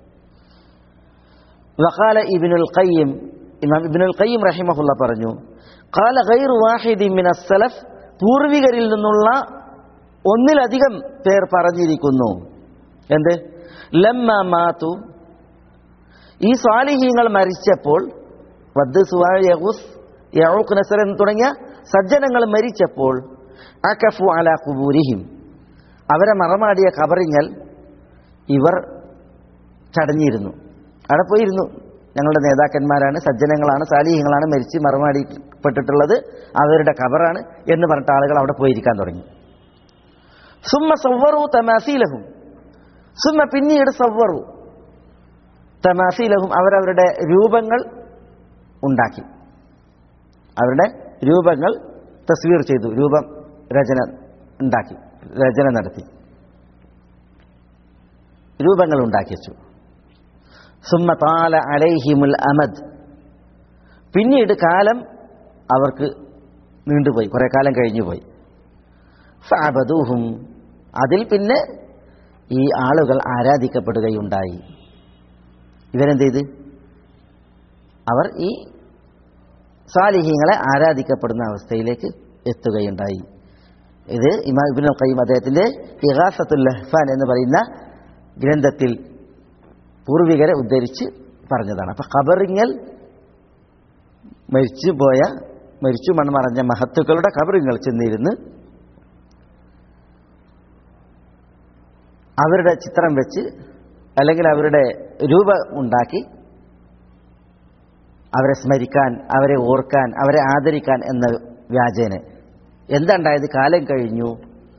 വഖാല ഇബിനുൽ ഖയ്യം ഇമാം ഇബിനുൽ ഖയ്യം റഹിമഹുല്ല പറഞ്ഞു ഖാല ഗൈറു വാഹിദി മിന സലഫ് പൂർവികരിൽ നിന്നുള്ള ഒന്നിലധികം പേർ പറഞ്ഞിരിക്കുന്നു എന്ത് ലമ്മ മാതു ഈ സ്വാലിഹീങ്ങൾ മരിച്ചപ്പോൾ വദ് സുവാ യഹൂസ് യഊഖ് നസർ എന്ന് തുടങ്ങിയ സജ്ജനങ്ങൾ മരിച്ചപ്പോൾ അകഫു അല കുബൂരിഹിം അവരെ മറമാടിയ കബറിങ്ങൽ ഇവർ ചടഞ്ഞിരുന്നു അവിടെ പോയിരുന്നു ഞങ്ങളുടെ നേതാക്കന്മാരാണ് സജ്ജനങ്ങളാണ് സാലിഹ്യങ്ങളാണ് മരിച്ച് മറമാടിപ്പെട്ടിട്ടുള്ളത് അവരുടെ കബറാണ് എന്ന് പറഞ്ഞിട്ട് ആളുകൾ അവിടെ പോയിരിക്കാൻ തുടങ്ങി സുമ്മ സവ്വറു തമാസീലഹും സുമ്മ പിന്നീട് സവ്വറു തമാസീലഹും അവരവരുടെ രൂപങ്ങൾ ഉണ്ടാക്കി അവരുടെ രൂപങ്ങൾ തസ്വീർ ചെയ്തു രൂപം രചന ഉണ്ടാക്കി രചന നടത്തി രൂപങ്ങൾ ഉണ്ടാക്കി വെച്ചു സുമ്മ താല അലൈഹിമുൽ അമദ് പിന്നീട് കാലം അവർക്ക് നീണ്ടുപോയി കുറെ കാലം കഴിഞ്ഞുപോയി ഫഅബദൂഹും അതിൽ പിന്നെ ഈ ആളുകൾ ആരാധിക്കപ്പെടുകയുണ്ടായി ഇവരെന്ത് ചെയ്ത് അവർ ഈ സാലിഹ്യങ്ങളെ ആരാധിക്കപ്പെടുന്ന അവസ്ഥയിലേക്ക് എത്തുകയുണ്ടായി ഇത് ഇമാം ഇബ്നുൽ ഖയ്യിം അദ്ദേഹത്തിന്റെ ഇഗാസത്തുൽ ലഹ്ഫാൻ എന്ന് പറയുന്ന ഗ്രന്ഥത്തിൽ പൂർവികരെ ഉദ്ധരിച്ച് പറഞ്ഞതാണ് അപ്പൊ ഖബറിങ്ങൽ മരിച്ചു പോയ മരിച്ചു മൺമറഞ്ഞ മഹത്തുക്കളുടെ ഖബറിങ്ങൾ ചെന്നിരുന്ന് അവരുടെ ചിത്രം വെച്ച് അല്ലെങ്കിൽ അവരുടെ രൂപം ഉണ്ടാക്കി അവരെ സ്മരിക്കാൻ അവരെ ഓർക്കാൻ അവരെ ആദരിക്കാൻ എന്ന വ്യാജേന എന്താണ്ടായത് കാലം കഴിഞ്ഞു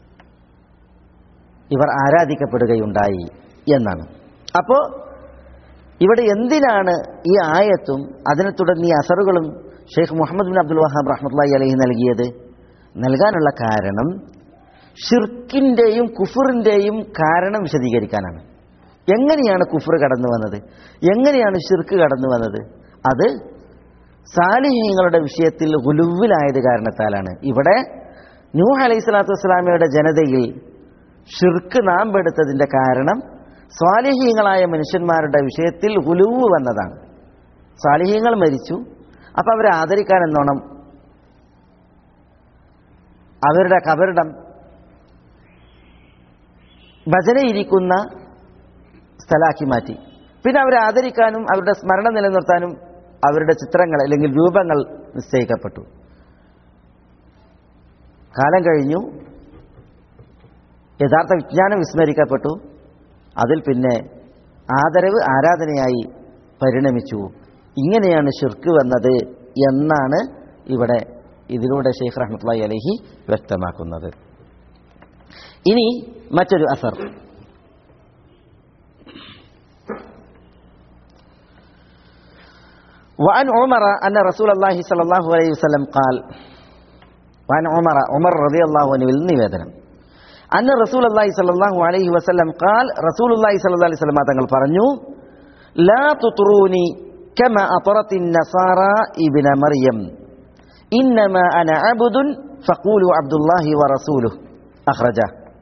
ഇവർ ആരാധിക്കപ്പെടുകയുണ്ടായി എന്നാണ് അപ്പോൾ ഇവിടെ എന്തിനാണ് ഈ ആയത്തും അതിനെ തുടർന്ന് ഈ അസറുകളും Sheikh Muhammad bin Abdul Wahhab റഹ്മത്തുള്ളി അലഹി നൽകിയത് നൽകാനുള്ള കാരണം ഷിർക്കിൻ്റെയും കുഫറിൻ്റെയും കാരണം വിശദീകരിക്കാനാണ് എങ്ങനെയാണ് കുഫർ കടന്നു വന്നത് എങ്ങനെയാണ് ഷിർക്ക് കടന്നു വന്നത് അത് സാലിഹ്യങ്ങളുടെ വിഷയത്തിൽ ഗുലുവിലായത് കാരണത്താലാണ് ഇവിടെ നൂഹ് അലൈഹി സ്വലാത്തു വസ്സലാമയുടെ ജനതയിൽ ഷിർക്ക് നാമ്പെടുത്തതിന്റെ കാരണം സ്വാലിഹ്യങ്ങളായ മനുഷ്യന്മാരുടെ വിഷയത്തിൽ ഗുലുവ് വന്നതാണ് സ്വാലിഹ്യങ്ങൾ മരിച്ചു അപ്പൊ അവരെ ആദരിക്കാൻ എന്നോണം അവരുടെ കബറിടം ഭജനയിരിക്കുന്ന സ്ഥലമാക്കി മാറ്റി പിന്നെ അവരെ ആദരിക്കാനും അവരുടെ സ്മരണ നിലനിർത്താനും അവരുടെ ചിത്രങ്ങൾ അല്ലെങ്കിൽ രൂപങ്ങൾ നിശ്ചയിക്കപ്പെട്ടു കാലം കഴിഞ്ഞു യഥാർത്ഥ വിജ്ഞാനം വിസ്മരിക്കപ്പെട്ടു അതിൽ പിന്നെ ആദരവ് ആരാധനയായി പരിണമിച്ചു ഇങ്ങനെയാണ് ഷിർക്ക് വന്നത് എന്നാണ് ഇവിടെ ഇതിലൂടെ ഷെയ്ഖ് റഹ്മത്തുള്ളി അലഹി വ്യക്തമാക്കുന്നത് ഇനി മറ്റൊരു അസർ وعن عمر أن رسول الله صلى الله عليه وسلم قال وعن عمر عمر رضي الله عنه നിവേദനം അന്ന് റസൂൽ അള്ളാഹി സല്ലാഹു അലൈഹി വസല്ലം ഖാൽ റസൂൽ അള്ളാഹി സല്ലാ അലൈഹി സ്വലമ തങ്ങൾ പറഞ്ഞു ലാ തുത്രൂനി കമ അطറത്തിൻ നസാറ ഇബ്ന മറിയം ഇന്നമ അന അബ്ദുൻ ഫഖൂലു അബ്ദുല്ലാഹി വറസൂലു അഖ്റജ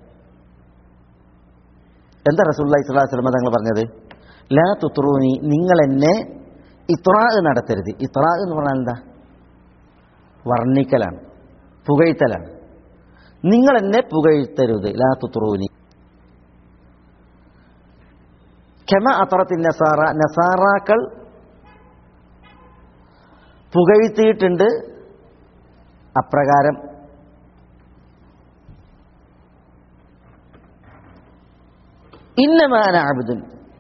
എന്താ റസൂൽ അള്ളാഹി സ്വലാഹു വസ്ലമ തങ്ങൾ പറഞ്ഞത് ലാ തുത്രൂനി നിങ്ങൾ എന്നെ ഇത്രാ നടത്തരുത് ഇത്രാ എന്ന് പറഞ്ഞാൽ എന്താ വർണ്ണിക്കലാണ് പുകഴ്ത്തലാണ് നിങ്ങൾ എന്നെ പുകഴ്ത്തരുത് ലാ തുത്രൂനി ക്ഷമ അത്തറത്തിൻ നസാറ നസാറാക്കൾ പുകഴ്ത്തിയിട്ടുണ്ട് അപ്രകാരം ഇന്നമാന അബുദുൻ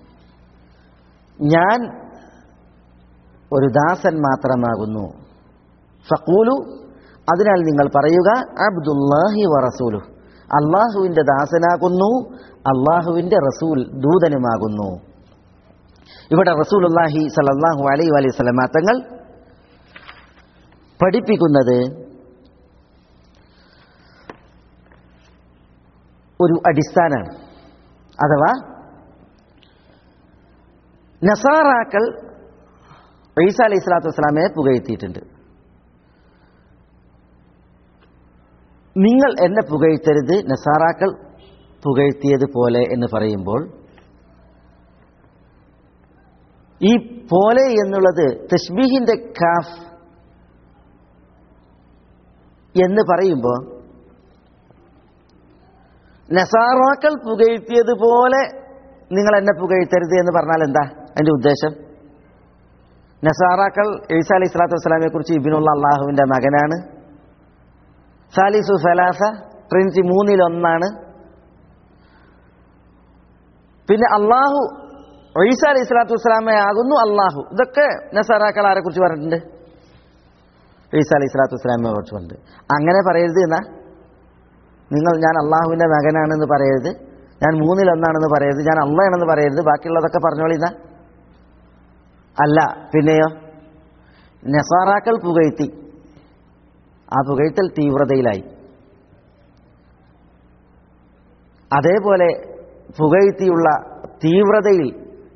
ഞാൻ ഒരു ദാസൻ മാത്രമാകുന്നു ഫക്കൂലു അതിനാൽ നിങ്ങൾ പറയുക അബ്ദുല്ലാഹി വറസൂലു അള്ളാഹുവിന്റെ ദാസനാകുന്നു അള്ളാഹുവിന്റെ റസൂൽ ദൂതനുമാകുന്നു ഇവിടെ റസൂലുല്ലാഹി സലല്ലാഹു അലൈ അലൈഹി സ്വലമാ തങ്ങൾ പഠിപ്പിക്കുന്നത് ഒരു അടിസ്ഥാനാണ് അഥവാ നസാറാക്കൾ ഈസ അലൈഹി സ്വലാത്തു വസ്സലാമയെ പുകഴ്ത്തിയിട്ടുണ്ട് നിങ്ങൾ എന്നെ പുകഴ്ത്തരുത് നസാറാക്കൾ പുകഴ്ത്തിയതുപോലെ എന്ന് പറയുമ്പോൾ ഈ പോലെ എന്നുള്ളത് തഷ്ബീഹിന്റെ കാഫ് എന്ന് പറയുമ്പോൾ നസാറാക്കൾ പുകഴ്ത്തിയതുപോലെ നിങ്ങൾ എന്നെ പുകഴ്ത്തരുത് എന്ന് പറഞ്ഞാൽ എന്താ അതിന്റെ ഉദ്ദേശം നസാറാക്കൾ ഈസ അലൈഹി സ്വലാത്തു വസ്സലാമിനെ കുറിച്ച് ഇബിനുള്ള അള്ളാഹുവിന്റെ മകനാണ് സാലിസു സലാസ ട്രിനിറ്റി മൂന്നിലൊന്നാണ് പിന്നെ അള്ളാഹു ഈസ അലൈഹി സ്വലാത്തു വസ്സലാമെ ആകുന്നു അള്ളാഹു ഇതൊക്കെ നസാറാക്കൾ ആരെ കുറിച്ച് പറഞ്ഞിട്ടുണ്ട് ഈസ അലൈഹി സ്വലാത്തു വസ്സലാമെ കുറിച്ച് പറഞ്ഞിട്ടുണ്ട് അങ്ങനെ പറയരുത് എന്നാ നിങ്ങൾ ഞാൻ അള്ളാഹുവിന്റെ മകനാണെന്ന് പറയരുത് ഞാൻ മൂന്നിലൊന്നാണെന്ന് പറയരുത് ഞാൻ അള്ളയാണെന്ന് പറയരുത് ബാക്കിയുള്ളതൊക്കെ പറഞ്ഞോളിന്നാ അല്ല പിന്നെയോ നസാറാക്കൾ പുകഴ്ത്തി ആ പുകഴ്ത്തൽ തീവ്രതയിലായി അതേപോലെ പുകഴ്ത്തിയുള്ള തീവ്രതയിൽ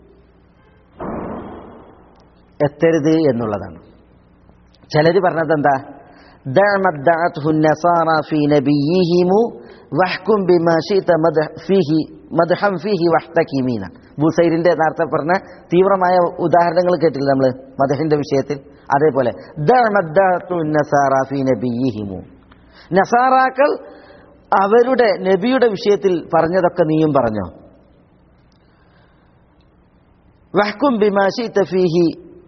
എത്തരുത് എന്നുള്ളതാണ് ചിലര് പറഞ്ഞത് എന്താ دعمت النصارى في نبيهم واحكم بما شئت مدح فيه മദ്ഹം ഫീഹി വഹ്തകിമീന ബുസൈരിന്റെ നേരത്തെ പറഞ്ഞ തീവ്രമായ ഉദാഹരണങ്ങൾ കേട്ടില്ല നമ്മൾ മദഹിന്റെ വിഷയത്തിൽ അതേപോലെ നസാറാക്കൾ അവരുടെ നബിയുടെ വിഷയത്തിൽ പറഞ്ഞതൊക്കെ നീയും പറഞ്ഞോ വഹ്കും ബിമാഷി തഫീഹി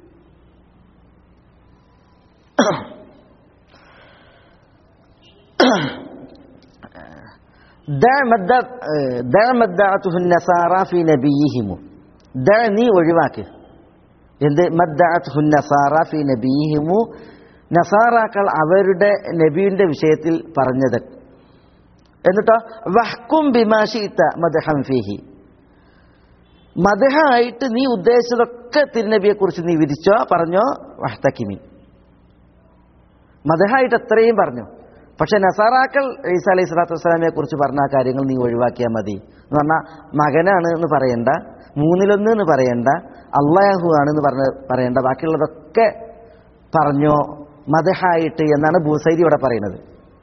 നീ ഒഴിവാക്ക് എന്ത് ഫി നബിഹിമു നസാറാക്കൾ അവരുടെ നബിയുടെ വിഷയത്തിൽ പറഞ്ഞത് എന്നിട്ടോ വഹ്കും ബിമാഷിത്ത മദ്ഹം ഫീഹി മദ്ഹായിട്ട് നീ ഉദ്ദേശിച്ചതൊക്കെ തിരുനബിയെ കുറിച്ച് നീ വിധിച്ചോ പറഞ്ഞോ വഹ്തക്കിമി മദ്ഹായിട്ട് എത്രയും പറഞ്ഞു പക്ഷെ നസാറാക്കൾ ഈസ അലൈഹി സ്വലാത്തു വസ്സലാമിനെ കുറിച്ച് പറഞ്ഞ ആ കാര്യങ്ങൾ നീ ഒഴിവാക്കിയാൽ മതി എന്ന് പറഞ്ഞാൽ മകനാണ് എന്ന് പറയണ്ട മൂന്നിലൊന്ന് എന്ന് പറയണ്ട അള്ളാഹു ആണെന്ന് പറഞ്ഞ പറയണ്ട ബാക്കിയുള്ളതൊക്കെ പറഞ്ഞോ മദഹായിട്ട് എന്നാണ് ഭൂസൈരി ഇവിടെ പറയുന്നത്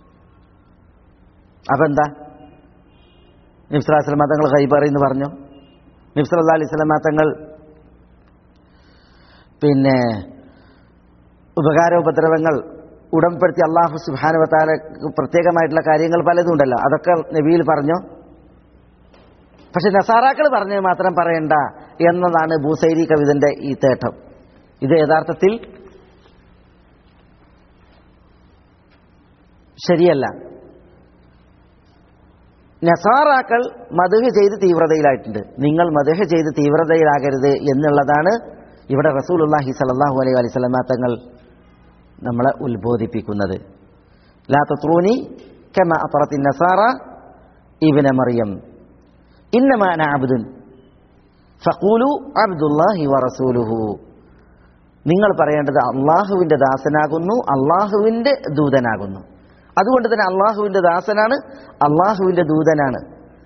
അപ്പൊ എന്താ നിബ്സലാസ്ലമ തങ്ങൾ കൈബറി എന്ന് പറഞ്ഞു നിബ്സല അലൈഹി സ്വലമ തങ്ങൾ പിന്നെ ഉപകാരോപദ്രവങ്ങൾ ഉടമ്പടുത്തി അള്ളാഹു സുബാനുവത്താല പ്രത്യേകമായിട്ടുള്ള കാര്യങ്ങൾ പലതും ഉണ്ടല്ലോ അതൊക്കെ നബിയിൽ പറഞ്ഞു പക്ഷെ നസാറാക്കൾ പറഞ്ഞത് മാത്രം പറയണ്ട എന്നതാണ് ഭൂസൈരി കവിതന്റെ ഈ തേട്ടം ഇത് യഥാർത്ഥത്തിൽ ശരിയല്ല നസാറാക്കൾ മധുഹ് ചെയ്ത് തീവ്രതയിലായിട്ടുണ്ട് നിങ്ങൾ മധുഹ് ചെയ്ത് തീവ്രതയിലാകരുത് എന്നുള്ളതാണ് ഇവിടെ റസൂലുല്ലാഹി സലാഹു അലൈഹി അലൈഹി തങ്ങൾ നമ്മളെ ഉത്ബോധിപ്പിക്കുന്നത് ലാ തത്രൂനി കമ അത്രത്തി നസാറ ഇബിന മറിയം ഇന്നമാന അബ്ദുൻ ഫഖൂലു അബ്ദുല്ലാഹി വറസൂലുഹു നിങ്ങൾ പറയേണ്ടത് അള്ളാഹുവിന്റെ ദാസനാകുന്നു അള്ളാഹുവിന്റെ ദൂതനാകുന്നു അതുകൊണ്ട് തന്നെ അള്ളാഹുവിന്റെ ദാസനാണ് അള്ളാഹുവിന്റെ ദൂതനാണ്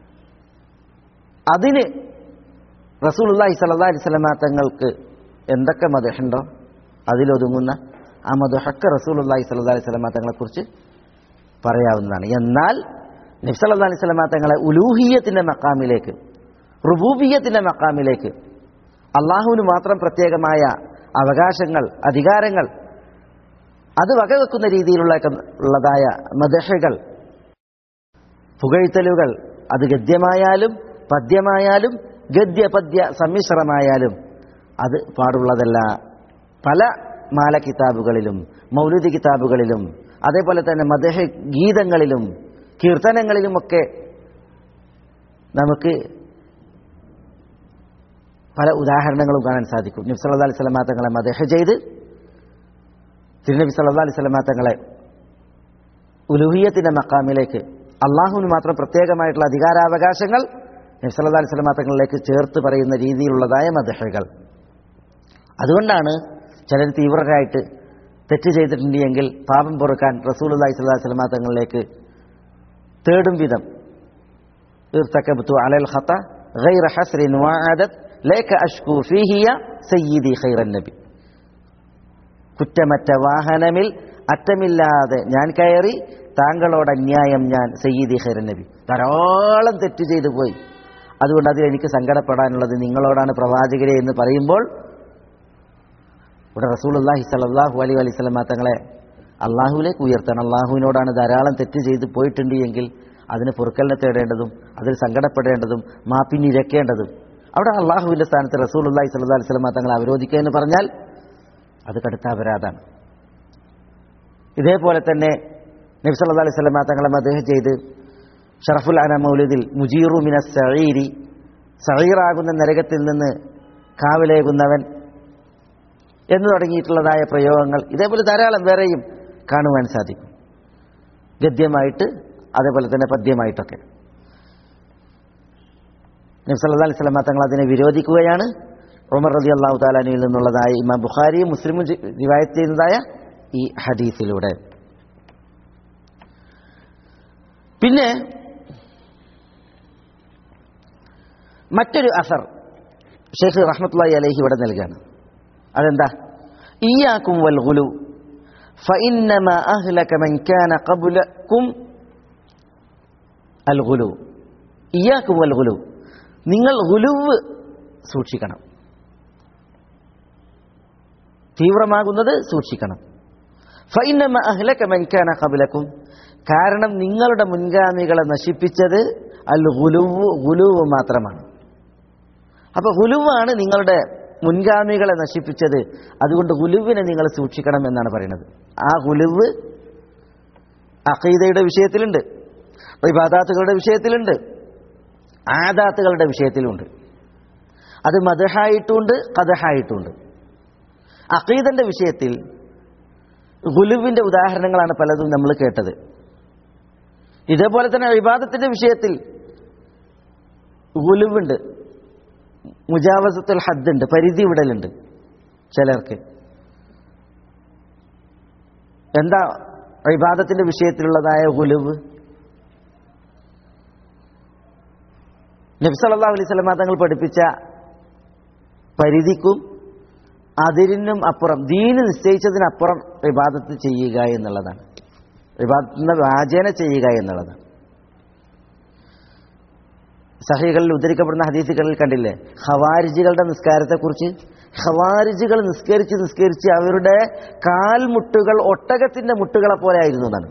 അതിന് റസൂലുല്ലാഹി സല്ലാ അലിസ്ലമ തങ്ങൾക്ക് എന്തൊക്കെ മതഹുണ്ടോ അതിലൊതുങ്ങുന്ന ആ മധുഹക്ക റസൂലുല്ലാഹി സല്ലാ അലൈഹി സ്വലമ തങ്ങളെക്കുറിച്ച് പറയാവുന്നതാണ് എന്നാൽ നബ്സല്ലാ അലൈഹി സ്വലമ തങ്ങളെ ഉലൂഹിയത്തിന്റെ മക്കാമിലേക്ക് റുബൂബിയത്തിന്റെ മക്കാമിലേക്ക് അള്ളാഹുവിന് മാത്രം പ്രത്യേകമായ അവകാശങ്ങൾ അധികാരങ്ങൾ അത് വകവെക്കുന്ന രീതിയിലുള്ള ഉള്ളതായ മദഹകൾ പുകഴ്ത്തലുകൾ അത് ഗദ്യമായാലും പദ്യമായാലും ഗദ്യപദ്യ സമ്മിശ്രമായാലും അത് പാടുള്ളതല്ല പല മാല കിതാബുകളിലും മൗലുദി കിതാബുകളിലും അതേപോലെ തന്നെ മദഹ ഗീതങ്ങളിലും കീർത്തനങ്ങളിലുമൊക്കെ നമുക്ക് പല ഉദാഹരണങ്ങളും കാണാൻ സാധിക്കും നബി സല്ലാ അലൈഹി സ്വലമാ തങ്ങളെ മദഹ ചെയ്ത് തിരുനബി സല്ലാ അലൈഹി സ്വലമാ തങ്ങളെ ഉലുഹിയത്തിന്റെ മക്കാമിലേക്ക് അള്ളാഹുവിന് മാത്രം പ്രത്യേകമായിട്ടുള്ള അധികാരാവകാശങ്ങൾ നബി സല്ലാ അലൈഹി സ്വലമാ തങ്ങളിലേക്ക് ചേർത്ത് പറയുന്ന രീതിയിലുള്ളതായ മദഹകൾ അതുകൊണ്ടാണ് ചിലർ തീവ്രരായിട്ട് തെറ്റ് ചെയ്തിട്ടുണ്ട് എങ്കിൽ പാപം പൊറുക്കാൻ റസൂൽ അള്ളഹി സ്വല്ലാ സ്വലമാ തങ്ങളിലേക്ക് തേടും വിധം ارتكبت على الخطأ غير حسر وعادت لك أشكو فيه يا سيدي خير النبي കുറ്റമറ്റ വാഹനമിൽ അറ്റമില്ലാതെ ഞാൻ കയറി താങ്കളോട് അന്യായം ഞാൻ സയ്യിദി ഖൈറൻ നബി ധാരാളം തെറ്റ് ചെയ്തു പോയി അതുകൊണ്ട് അതിൽ എനിക്ക് സങ്കടപ്പെടാനുള്ളത് നിങ്ങളോടാണ് പ്രവാചകരെ എന്ന് പറയുമ്പോൾ ഇവിടെ റസൂലുള്ളാഹി സ്വല്ലല്ലാഹു അലൈഹി വസല്ലം തങ്ങളെ അള്ളാഹുവിലേക്ക് ഉയർത്തണം അള്ളാഹുവിനോടാണ് ധാരാളം തെറ്റ് ചെയ്ത് പോയിട്ടുണ്ട് എങ്കിൽ അതിന് പൊറുക്കലിനെ തേടേണ്ടതും അതിൽ സങ്കടപ്പെടേണ്ടതും മാപ്പിനിരക്കേണ്ടതും അവിടെ അള്ളാഹുവിന്റെ സ്ഥാനത്ത് റസൂലുള്ളാഹി സ്വല്ലല്ലാഹു അലൈഹി വസല്ലം തങ്ങളെ അവരോധിക്കുക എന്ന് പറഞ്ഞാൽ അത് കടുത്ത അപരാധാണ് ഇതേപോലെ തന്നെ നബി സല്ലല്ലാഹു അലൈഹി വസല്ലം തങ്ങളെ മദ്ഹ് ചെയ്ത് ഷറഫുൽ അന മൗലിദിൽ മുജീറു മിന സഈരി സഈറാകുന്ന നരകത്തിൽ നിന്ന് കാവലേകുന്നവൻ എന്ന് തുടങ്ങിയിട്ടുള്ളതായ പ്രയോഗങ്ങൾ ഇതേപോലെ ധാരാളം വേറെയും കാണുവാൻ സാധിക്കും ഗദ്യമായിട്ട് അതേപോലെ തന്നെ പദ്യമായിട്ടൊക്കെ നബി സല്ലല്ലാഹു അലൈഹി വസല്ലം തങ്ങൾ അതിനെ വിരോധിക്കുകയാണ് ഉമർ റതി അള്ളാഹു താലാനിയിൽ നിന്നുള്ളതായ ഇമാം ബുഖാരിയും മുസ്ലിമും റിവായത്ത് ചെയ്യുന്നതായ ഈ ഹദീസിലൂടെ പിന്നെ മറ്റൊരു അസർ ഷെയ്ഖ് റഹ്മത്തുള്ളി അലൈഹി ഇവിടെ നൽകുകയാണ് അതെന്താ ഇയാക്കും വൽ ഗുലു فإنما أهلك من كان قبلكم الغلو ഇയാക്കും വൽ ഗുലു നിങ്ങൾ ഗുലുവ് സൂക്ഷിക്കണം തീവ്രമാകുന്നത് സൂക്ഷിക്കണം ഫൈനമ അഹ്ലക മൻകാന ഖബലക്കും കാരണം നിങ്ങളുടെ മുൻഗാമികളെ നശിപ്പിച്ചത് അൽ ഗുലുവ് ഗുലുവ് മാത്രമാണ് അപ്പൊ ഗുലുവാണ് നിങ്ങളുടെ മുൻഗാമികളെ നശിപ്പിച്ചത് അതുകൊണ്ട് ഗുലുവിനെ നിങ്ങൾ സൂക്ഷിക്കണം എന്നാണ് പറയുന്നത് ആ ഗുലുവ് അഖീദയുടെ വിഷയത്തിലുണ്ട് ഇബാദാത്തുകളുടെ വിഷയത്തിലുണ്ട് ആദാത്തുകളുടെ വിഷയത്തിലുണ്ട് അത് മദഹായിട്ടുമുണ്ട് കഥഹായിട്ടുമുണ്ട് അഖീദന്റെ വിഷയത്തിൽ ഗുലുവിന്റെ ഉദാഹരണങ്ങളാണ് പലതും നമ്മൾ കേട്ടത് ഇതേപോലെ തന്നെ വിവാദത്തിന്റെ വിഷയത്തിൽ ഗുലുവുണ്ട് മുജാവസത്തുൽ ഹദ്ദുണ്ട് പരിധി വിടലുണ്ട് ചിലർക്ക് എന്താ വിവാദത്തിന്റെ വിഷയത്തിലുള്ളതായ ഗുലുവ് നബി സല്ലല്ലാഹു അലൈഹി വസല്ലം തങ്ങൾ പഠിപ്പിച്ച പരിധിക്കും അതിരിനും അപ്പുറം ദീന് നിശ്ചയിച്ചതിനപ്പുറം വിവാദത്ത് ചെയ്യുക എന്നുള്ളതാണ് വിവാദത്തിന് വാചേന ചെയ്യുക എന്നുള്ളതാണ് സഹികളിൽ ഉദ്ധരിക്കപ്പെടുന്ന ഹദീസുകളിൽ കണ്ടില്ലേ ഹവാരിജികളുടെ നിസ്കാരത്തെക്കുറിച്ച് ഹവാരിജികൾ നിസ്കരിച്ച് നിസ്കരിച്ച് അവരുടെ കാൽമുട്ടുകൾ ഒട്ടകത്തിന്റെ മുട്ടുകളെ പോലെ ആയിരുന്നു എന്നാണ്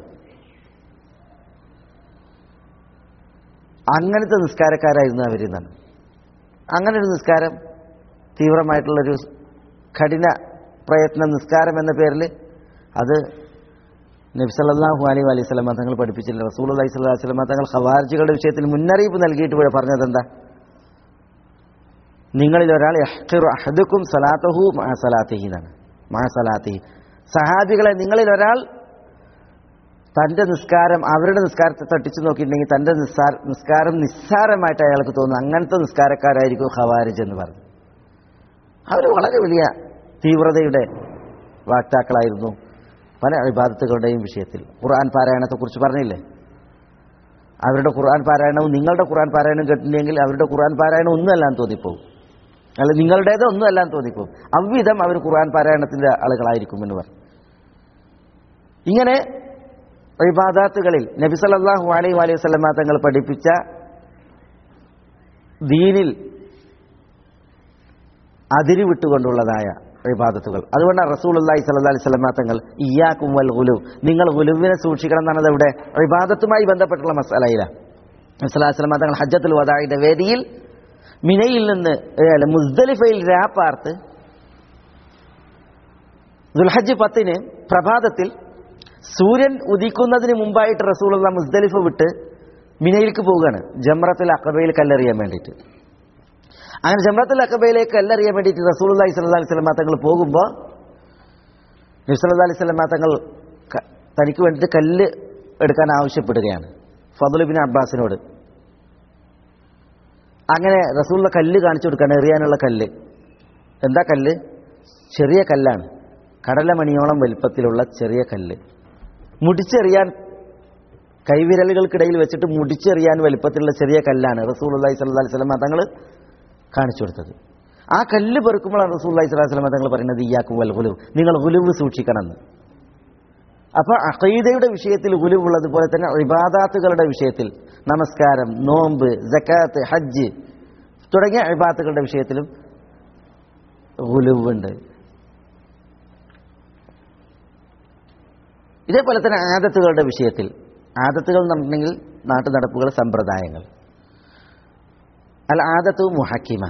അങ്ങനത്തെ നിസ്കാരക്കാരായിരുന്നു അവരെന്നാണ് അങ്ങനെ ഒരു നിസ്കാരം തീവ്രമായിട്ടുള്ളൊരു കഠിന പ്രയത്ന നിസ്കാരം എന്ന പേരിൽ അത് നബി സല്ലല്ലാഹു അലൈഹി അലൈഹി സ്വലമ തങ്ങൾ പഠിപ്പിച്ചില്ല റസൂൽ അലൈഹി സ്വലാഹു വസ്ലമ തങ്ങൾ ഖവാർജികളുടെ വിഷയത്തിൽ മുന്നറിയിപ്പ് നൽകിയിട്ട് ഇവിടെ പറഞ്ഞത് എന്താ നിങ്ങളിൽ ഒരാൾ യഹ്ഖിറു അഹദുക്കും സലാത്തഹു മാ സലാത്തിഹി എന്നാണ് മാ സലാത്തിഹി സഹാബികളെ നിങ്ങളിൽ ഒരാൾ തന്റെ നിസ്കാരം അവരുടെ നിസ്കാരത്തെ തട്ടിച്ചു നോക്കിയിട്ടുണ്ടെങ്കിൽ തന്റെ നിസ്സാര നിസ്കാരം നിസ്സാരമായിട്ട് അയാൾക്ക് തോന്നുന്നു അങ്ങനത്തെ നിസ്കാരക്കാരായിരിക്കും ഖവാരിജ് എന്ന് പറഞ്ഞു അവർ വളരെ വലിയ തീവ്രതയുടെ വാക്താക്കളായിരുന്നു പല അഭിബാധത്തുകളുടെയും വിഷയത്തിൽ ഖുർആൻ പാരായണത്തെക്കുറിച്ച് പറഞ്ഞില്ലേ അവരുടെ ഖുർആൻ പാരായണവും നിങ്ങളുടെ ഖുർആൻ പാരായണം കേട്ടിട്ടുണ്ടെങ്കിൽ അവരുടെ ഖുർആൻ പാരായണം ഒന്നുമല്ലാന്ന് തോന്നിപ്പോവും അല്ല നിങ്ങളുടേത് ഒന്നുമല്ലാന്ന് തോന്നിപ്പോവും അவ்விധം അവർ ഖുർആൻ പാരായണത്തിന്റെ ആളുകളായിരിക്കും എന്ന് പറഞ്ഞു ഇങ്ങനെ ഇബാദാത്തുകളിൽ നബി സല്ലല്ലാഹു അലൈഹി വലൈഹി വസല്ലമ തങ്ങൾ പഠിപ്പിച്ച ദീനിൽ അതിരി വിട്ടുകൊണ്ടുള്ളതായ ഇബാദത്തുകൾ അതുകൊണ്ടാണ് റസൂലുള്ളാഹി സ്വല്ലല്ലാഹി അലൈഹി വസല്ലമ തങ്ങൾ ഇയ്യാക്കും വൽ ഗുലു നിങ്ങൾ ഗുലുവിനെ സൂക്ഷിക്കണം എന്നാണ് ഇവിടെ ഇബാദത്തുമായി ബന്ധപ്പെട്ടുള്ള മസലയിലാണ് വസല്ലമ തങ്ങൾ ഹജ്ജത്തുൽ വദാഇന്റെ വേദിയിൽ മിനയിൽ നിന്ന് അല്ല മുസ്ദലിഫയിൽ രാപ്പാർത്ത് ദുൽഹജ്ജ് പത്തിന് പ്രഭാതത്തിൽ സൂര്യൻ ഉദിക്കുന്നതിന് മുമ്പായിട്ട് റസൂലുള്ള മുസ്ദലിഫ വിട്ട് മിനയിലേക്ക് പോവുകയാണ് ജമ്രത്തുൽ അക്കബയിൽ കല്ലെറിയാൻ വേണ്ടിയിട്ട് അങ്ങനെ ജമ്രത്തുൽ അക്കബയിലേക്ക് കല്ലെറിയാൻ വേണ്ടിയിട്ട് റസൂലുള്ളാഹി സ്വല്ലല്ലാഹി അലൈഹി വസല്ലം തങ്ങൾ പോകുമ്പോൾ നബി സല്ലല്ലാഹി അലൈഹി വസല്ലം തങ്ങൾ ക- തനിക്ക് വേണ്ടിയിട്ട് കല്ല് എടുക്കാൻ ആവശ്യപ്പെടുകയാണ് ഫضل ബിൻ അബ്ബാസിനോട് അങ്ങനെ റസൂലുള്ള കല്ല് കാണിച്ചു കൊടുക്കുകയാണ് എറിയാനുള്ള കല്ല് എന്താ കല്ല് ചെറിയ കല്ലാണ് കടലമണിയോളം വലിപ്പത്തിലുള്ള ചെറിയ കല്ല് മുടിച്ചെറിയാൻ കൈവിരലുകൾക്കിടയിൽ വെച്ചിട്ട് മുടിച്ചെറിയാൻ വലിപ്പത്തിലുള്ള ചെറിയ കല്ലാണ് റസൂൽ അള്ളഹി സ്വല്ലാ വസ്ലമ തങ്ങൾ കാണിച്ചു കൊടുത്തത് ആ കല്ല് പെറുക്കുമ്പോഴാണ് റസൂൽ അള്ളഹി സ്വലാഹി വസ്ലമ തങ്ങൾ പറയുന്നത് ഇയാക്കും വൽ ഗുലുവ് നിങ്ങൾ ഗുലുവ് സൂക്ഷിക്കണമെന്ന് അപ്പോൾ അഖീദയുടെ വിഷയത്തിൽ ഗുലുവുള്ളതുപോലെ തന്നെ ഇബാദാത്തുകളുടെ വിഷയത്തിൽ നമസ്കാരം നോമ്പ് ജക്കാത്ത് ഹജ്ജ് തുടങ്ങിയ ഇബാദത്തുകളുടെ വിഷയത്തിലും ഗുലുവുണ്ട് ഇതേപോലെ തന്നെ ആദത്തുകളുടെ വിഷയത്തിൽ ആദത്തുകൾ എന്ന് പറഞ്ഞിട്ടുണ്ടെങ്കിൽ നാട്ടു നടപ്പുകൾ സമ്പ്രദായങ്ങൾ അൽ ആദത്തു മുഹക്കിമ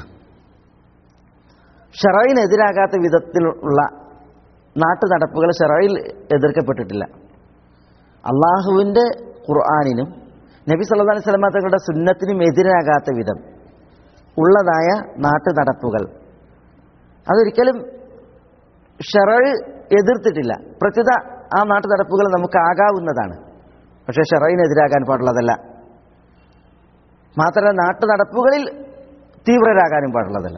ഷറയിനെതിരാകാത്ത വിധത്തിലുള്ള നാട്ടു നടപ്പുകൾ ഷറയിൽ എതിർക്കപ്പെട്ടിട്ടില്ല അള്ളാഹുവിൻ്റെ ഖുർആാനിനും നബി സല്ലാ അലൈഹി സ്വലമ തങ്ങളുടെ സുന്നത്തിനും എതിരാകാത്ത വിധം ഉള്ളതായ നാട്ടു നടപ്പുകൾ അതൊരിക്കലും ഷറഴ് എതിർത്തിട്ടില്ല പ്രത്യുത ആ നാട്ടു നടപ്പുകൾ നമുക്ക് ആകാവുന്നതാണ് പക്ഷേ ഷറയിനെതിരാകാൻ പാടുള്ളതല്ല മാത്രമല്ല നാട്ടു നടപ്പുകളിൽ തീവ്രരാകാനും പാടുള്ളതല്ല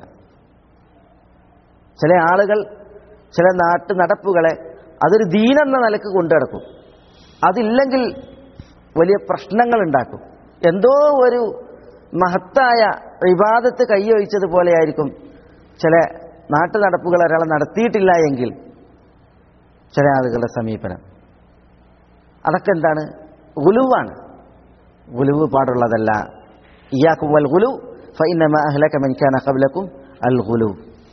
ചില ആളുകൾ ചില നാട്ടു നടപ്പുകളെ അതൊരു ദീനെന്ന നിലക്ക് കൊണ്ടുനടക്കും അതില്ലെങ്കിൽ വലിയ പ്രശ്നങ്ങൾ ഉണ്ടാക്കും എന്തോ ഒരു മഹത്തായ വിവാദത്ത് കൈയൊഴിച്ചതുപോലെയായിരിക്കും ചില നാട്ടു നടപ്പുകൾ ഒരാൾ നടത്തിയിട്ടില്ല എങ്കിൽ ചില ആളുകളുടെ സമീപനം അതൊക്കെ എന്താണ് ഗുലുവാണ് ഗുലുവ് പാടുള്ളതല്ല ഇയാക്കും വൽ ഗുലു ഫൈനമ അഹ്ലക മെൻഖാന കബലക്കും അൽ ഗുലു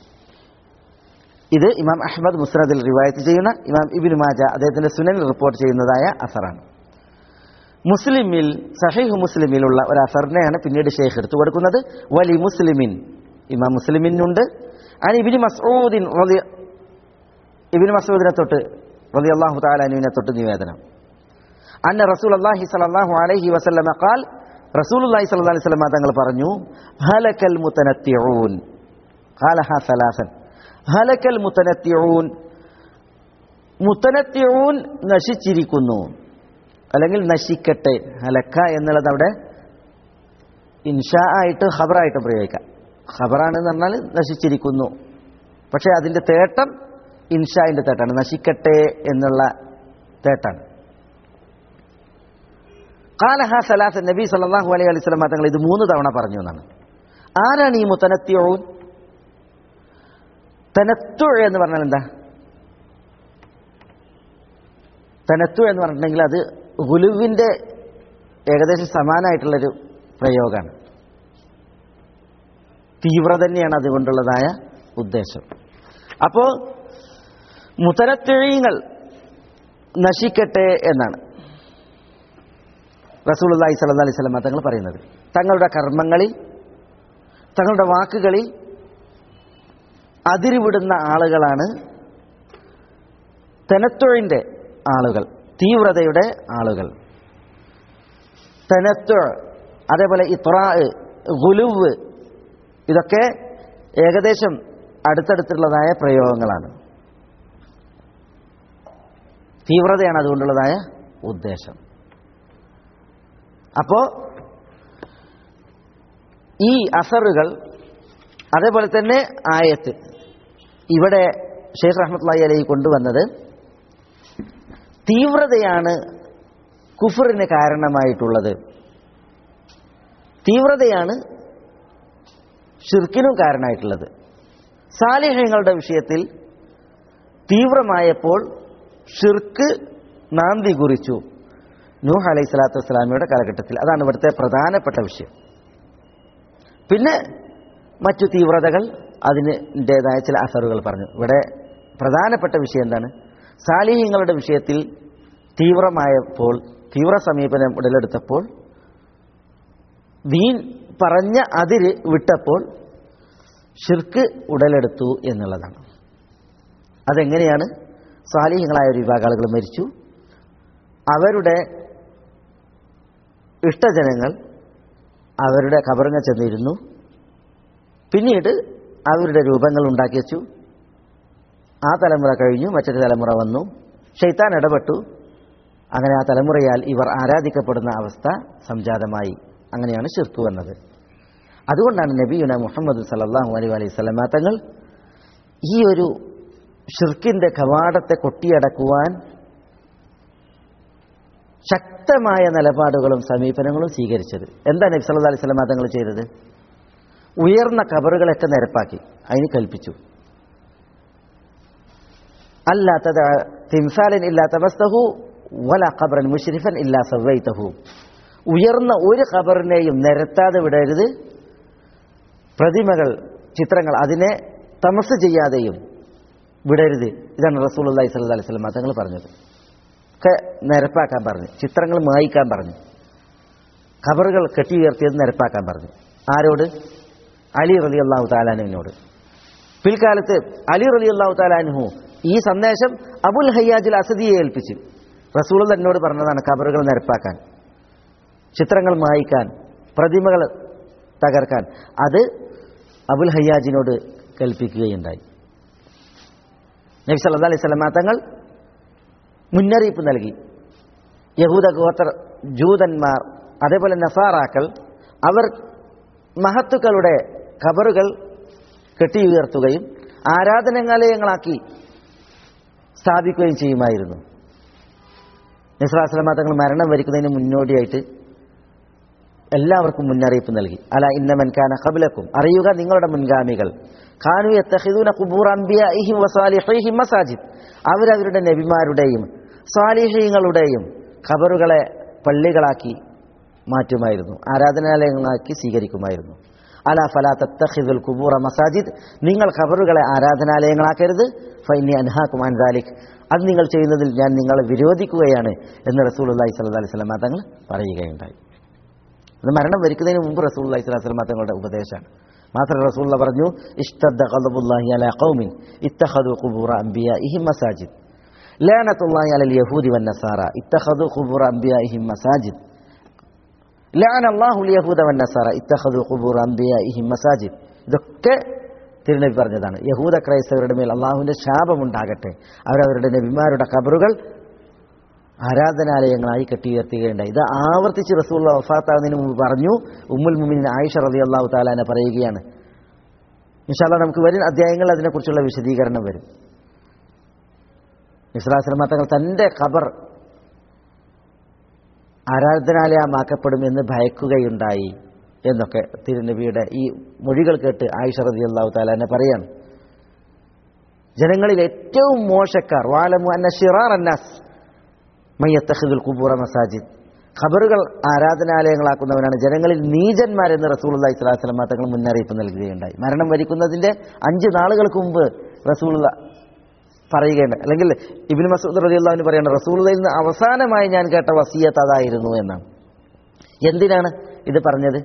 ഇത് ഇമാം അഹമ്മദ് മുസ്നദിൽ റിവായത്ത് ചെയ്യുന്ന ഇമാം ഇബിൻ മാജ അദ്ദേഹത്തിന്റെ സുനനിൽ റിപ്പോർട്ട് ചെയ്യുന്നതായ അസറാണ് മുസ്ലിമിൽ സഹീഹ് മുസ്ലിമിലുള്ള ഒരു അസറിനെയാണ് പിന്നീട് ഷെയ്ഖ് എടുത്തു കൊടുക്കുന്നത് വലി മുസ്ലിമിൻ ഇമാം മുസ്ലിമിനുണ്ട് അനി ഇബിന് മസൂദിൻ ഇബിന് മസൂദിനെ തൊട്ട് റതി അള്ളാഹു താലാനുവിനെ തൊട്ട് നിവേദനം അന്ന റസൂൽ അള്ളാഹി സലാഹു അലൈഹി വസല്ലമ ഖാൽ റസൂൽ അള്ളാഹി സല്ലാ അലൈഹി സ്വലമ തങ്ങൾ പറഞ്ഞു ഹലക്കൽ മുത്തനത്തിഊൻ ഖാലഹ സലാസൻ ഹലക്കൽ മുത്തനത്തിഊൻ മുത്തനത്തിഊൻ നശിച്ചിരിക്കുന്നു അല്ലെങ്കിൽ നശിക്കട്ടെ ഹലക്ക എന്നുള്ളത് അവിടെ ഇൻഷാ ആയിട്ട് ഖബറായിട്ട് പ്രയോഗിക്കാം ഖബറാണെന്ന് പറഞ്ഞാൽ നശിച്ചിരിക്കുന്നു പക്ഷേ അതിൻ്റെ തേട്ടം ഇൻഷായിൻ്റെ തേട്ടാണ് നശിക്കട്ടെ എന്നുള്ള തേട്ടാണ് കാലഹ സലാസ് നബി സല്ലാഹു അലൈഹി അലൈഹി സ്വലം തങ്ങൾ ഇത് മൂന്ന് തവണ പറഞ്ഞു എന്നാണ് ആരാണ് ഈ മുത്തനത്യോൻ തനത്തു എന്ന് പറഞ്ഞാൽ എന്താ തനത്തു എന്ന് പറഞ്ഞിട്ടുണ്ടെങ്കിൽ അത് ഗുലുവിൻ്റെ ഏകദേശം സമാനമായിട്ടുള്ളൊരു പ്രയോഗമാണ് തീവ്ര തന്നെയാണ് അതുകൊണ്ടുള്ളതായ ഉദ്ദേശം അപ്പോൾ മുത്തരത്തിഴീങ്ങൾ നശിക്കട്ടെ എന്നാണ് റസൂലുള്ളാഹി സ്വല്ലല്ലാഹി അലൈഹി വസല്ലം തങ്ങൾ പറയുന്നത് തങ്ങളുടെ കർമ്മങ്ങളിൽ തങ്ങളുടെ വാക്കുകളിൽ അതിരുവിടുന്ന ആളുകളാണ് തെനത്തൊഴിൻ്റെ ആളുകൾ തീവ്രതയുടെ ആളുകൾ തെനത്തൊ അതേപോലെ ഇത്രാ ഗുലുവ് ഇതൊക്കെ ഏകദേശം അടുത്തടുത്തുള്ളതായ പ്രയോഗങ്ങളാണ് തീവ്രതയാണ് അതുകൊണ്ടുള്ളതായ ഉദ്ദേശം അപ്പോൾ ഈ അസറുകൾ അതേപോലെ തന്നെ ആയത്ത് ഇവിടെ ഷെയ്ഖ് റഹ്മത്തുള്ളി അലൈഹി കൊണ്ടുവന്നത് തീവ്രതയാണ് കുഫറിന് കാരണമായിട്ടുള്ളത് തീവ്രതയാണ് ഷിർക്കിനും കാരണമായിട്ടുള്ളത് സാലിഹ്യങ്ങളുടെ വിഷയത്തിൽ തീവ്രമായപ്പോൾ ഷിർക്ക് നാന്തി കുറിച്ചു നൂഹ് അലൈഹി സ്വലാത്തു വസ്സലാമിയുടെ കാലഘട്ടത്തിൽ അതാണ് ഇവിടുത്തെ പ്രധാനപ്പെട്ട വിഷയം പിന്നെ മറ്റു തീവ്രതകൾ അതിൻ്റെതായ ചില അസറുകൾ പറഞ്ഞു ഇവിടെ പ്രധാനപ്പെട്ട വിഷയം എന്താണ് സാലിഹ്യങ്ങളുടെ വിഷയത്തിൽ തീവ്രമായപ്പോൾ തീവ്ര സമീപനം ഉടലെടുത്തപ്പോൾ ദീൻ പറഞ്ഞ അതിര് വിട്ടപ്പോൾ ഷിർക്ക് ഉടലെടുത്തു എന്നുള്ളതാണ് അതെങ്ങനെയാണ് സാലിഹ്യങ്ങളായ ഒരു വിഭാഗം ആളുകൾ മരിച്ചു അവരുടെ ഇഷ്ടജനങ്ങൾ അവരുടെ കബറിങ്ങ ചെന്നിരുന്നു പിന്നീട് അവരുടെ രൂപങ്ങൾ ഉണ്ടാക്കി വെച്ചു ആ തലമുറ കഴിഞ്ഞു മറ്റൊരു തലമുറ വന്നു ഷെയ്ത്താൻ ഇടപെട്ടു അങ്ങനെ ആ തലമുറയാൽ ഇവർ ആരാധിക്കപ്പെടുന്ന അവസ്ഥ സംജാതമായി അങ്ങനെയാണ് ഷിർക്ക് വന്നത് അതുകൊണ്ടാണ് നബിയുന മുഹമ്മദ് സല്ലാഹു അലൈ അലൈഹി സ്വലമാ തങ്ങൾ ഈ ഒരു ഷിർക്കിന്റെ കവാടത്തെ കൊട്ടിയടക്കുവാൻ ശക്തമായ നിലപാടുകളും സമീപനങ്ങളും സ്വീകരിച്ചത് എന്താ നബി സല്ലല്ലാഹു അലൈഹി വസല്ലം തങ്ങൾ ചെയ്തത് ഉയർന്ന കബറുകളൊക്കെ നിരപ്പാക്കി അതിന് കൽപ്പിച്ചു അല്ലാത്തത് തിംസാലൻ ഇല്ലാത്ത വസ്തഹു വല ഖബറൻ മുഷ്രിഫൻ ഇല്ലാ സവൈതഹു ഉയർന്ന ഒരു ഖബറിനെയും നിരത്താതെ വിടരുത് പ്രതിമകൾ ചിത്രങ്ങൾ അതിനെ തമസ് ചെയ്യാതെയും വിടരുത് ഇതാണ് റസൂലുള്ളാഹി സ്വല്ലല്ലാഹി അലൈഹി വസല്ലം തങ്ങൾ പറഞ്ഞത് ഒക്കെ നിരപ്പാക്കാൻ പറഞ്ഞു ചിത്രങ്ങൾ മായിക്കാൻ പറഞ്ഞു ഖബറുകൾ കെട്ടി ഉയർത്തിയത് നിരപ്പാക്കാൻ പറഞ്ഞു ആരോട് അലി റലി അള്ളാഹു താലാനുവിനോട് പിൽക്കാലത്ത് അലി റലി അള്ളാഹു താലാനുഹു ഈ സന്ദേശം അബുൽ ഹയ്യാജുൽ അസദിയെ ഏൽപ്പിച്ചു റസൂൾ എന്നോട് പറഞ്ഞതാണ് ഖബറുകൾ നിരപ്പാക്കാൻ ചിത്രങ്ങൾ മായിക്കാൻ പ്രതിമകൾ തകർക്കാൻ അത് അബുൽ ഹയ്യാജിനോട് കൽപ്പിക്കുകയുണ്ടായി നബി സല്ലല്ലാഹു അലൈഹി വസല്ലം തങ്ങൾ മുന്നറിയിപ്പ് നൽകി യഹൂദ ഗോത്ര ജൂതന്മാർ അതേപോലെ നസാറാക്കൾ അവർ മഹത്തുക്കളുടെ ഖബറുകൾ കെട്ടിയുയർത്തുകയും ആരാധനാലയങ്ങളാക്കി സ്ഥാപിക്കുകയും ചെയ്യുമായിരുന്നു നിസ്ലാസ്ലമ തങ്ങൾ മരണം വരിക്കുന്നതിന് മുന്നോടിയായിട്ട് എല്ലാവർക്കും മുന്നറിയിപ്പ് നൽകി അല ഇന്നമൻകാന കബിലക്കും അറിയുക നിങ്ങളുടെ മുൻഗാമികൾ ഖാനു യത്തഹിദൂന ഖുബൂർ അംബിയാഇഹിം വസാലിഹീഹിം മസാജിദ് അവരവരുടെ നബിമാരുടെയും സ്വാലിഹീങ്ങളുടെയും ഖബറുകളെ പള്ളികളാക്കി മാറ്റുമായിരുന്നു ആരാധനാലയങ്ങളാക്കി സ്വീകരിക്കുമായിരുന്നു അല ഫലാ തത്തഹിദുൽ കുബൂറ മസാജിദ് നിങ്ങൾ ഖബറുകളെ ആരാധനാലയങ്ങളാക്കരുത് ഫൈനി അൻഹാക്കും അൻദാലിക് അത് നിങ്ങൾ ചെയ്യുന്നതിൽ ഞാൻ നിങ്ങളെ വിരോധിക്കുകയാണ് എന്ന് റസൂലുള്ളാഹി സ്വല്ലല്ലാഹി അലൈഹി വസല്ലം തങ്ങൾ പറയുകയുണ്ടായി അത് മരണം വരിക്കുന്നതിന് മുമ്പ് റസൂൽ അലൈഹി സ്വലാസ്ലം തങ്ങളുടെ ഉപദേശമാണ് മാത്രം റസൂള്ള പറഞ്ഞു ഇഷ്തദ്ദ ഖദബുല്ലാഹി അലാ ഖൗമിൻ ഇത്തഖദു ഖുബൂറ അംബിയാഇഹിം മസാജിദ് ലഅനത്തുല്ലാഹി അലൽ യഹൂദി വന്നസാറ ഇത്തഖദു ഖുബൂറ അംബിയാഇഹിം മസാജിദ് ലഅന അല്ലാഹു യഹൂദ വന്നസാറ ഇത്തഖദു ഖുബൂറ അംബിയാഇഹിം മസാജിദ് ഇതൊക്കെ തിരുനബി പറഞ്ഞതാണ് യഹൂദ ക്രൈസ്തവരുടെ മേൽ അള്ളാഹുവിന്റെ ശാപമുണ്ടാകട്ടെ അവരവരുടെ നബിമാരുടെ ഖബറുകൾ ആരാധനാലയങ്ങളായി കെട്ടിയുയർത്തുകയുണ്ടായി ഇത് ആവർത്തിച്ച് റസൂൽ വഫാത്താകുന്നതിന് മുമ്പ് പറഞ്ഞു ഉമ്മുൽ മുമിൻ ആയിഷ റതി അള്ളാഹു താലാനെ പറയുകയാണ് ഇൻഷാല്ല നമുക്ക് വരും അധ്യായങ്ങളിൽ അതിനെക്കുറിച്ചുള്ള വിശദീകരണം വരും ഇസ്ലാസ്ലമ തങ്ങൾ തൻ്റെ ഖബർ ആരാധനാലയമാക്കപ്പെടും എന്ന് ഭയക്കുകയുണ്ടായി എന്നൊക്കെ തിരുനബിയുടെ ഈ മൊഴികൾ കേട്ട് ആയിഷ റതി അള്ളാഹു താലാനെ പറയാണ് ജനങ്ങളിൽ ഏറ്റവും മോശക്കാർ വാലമു അന്ന ഷിറാർ അന്നാസ് മയ്യത്തഹിദുൽ കുബൂറ മസാജിദ് ഖബറുകൾ ആരാധനാലയങ്ങളാക്കുന്നവനാണ് ജനങ്ങളിൽ നീചന്മാരെന്ന് റസൂലുള്ള ഇസ്ലാസ്ലമ തങ്ങൾ മുന്നറിയിപ്പ് നൽകുകയുണ്ടായി മരണം വരിക്കുന്നതിന്റെ അഞ്ച് നാളുകൾക്ക് മുമ്പ് റസൂലുള്ള പറയുകയുണ്ടായി അല്ലെങ്കിൽ ഇബിൻ മസൂദ് റലി അള്ളാഹുവിന് പറയണം റസൂള്ളയിൽ നിന്ന് അവസാനമായി ഞാൻ കേട്ട വസീയത്ത് അതായിരുന്നു എന്നാണ് എന്തിനാണ് ഇത് പറഞ്ഞത്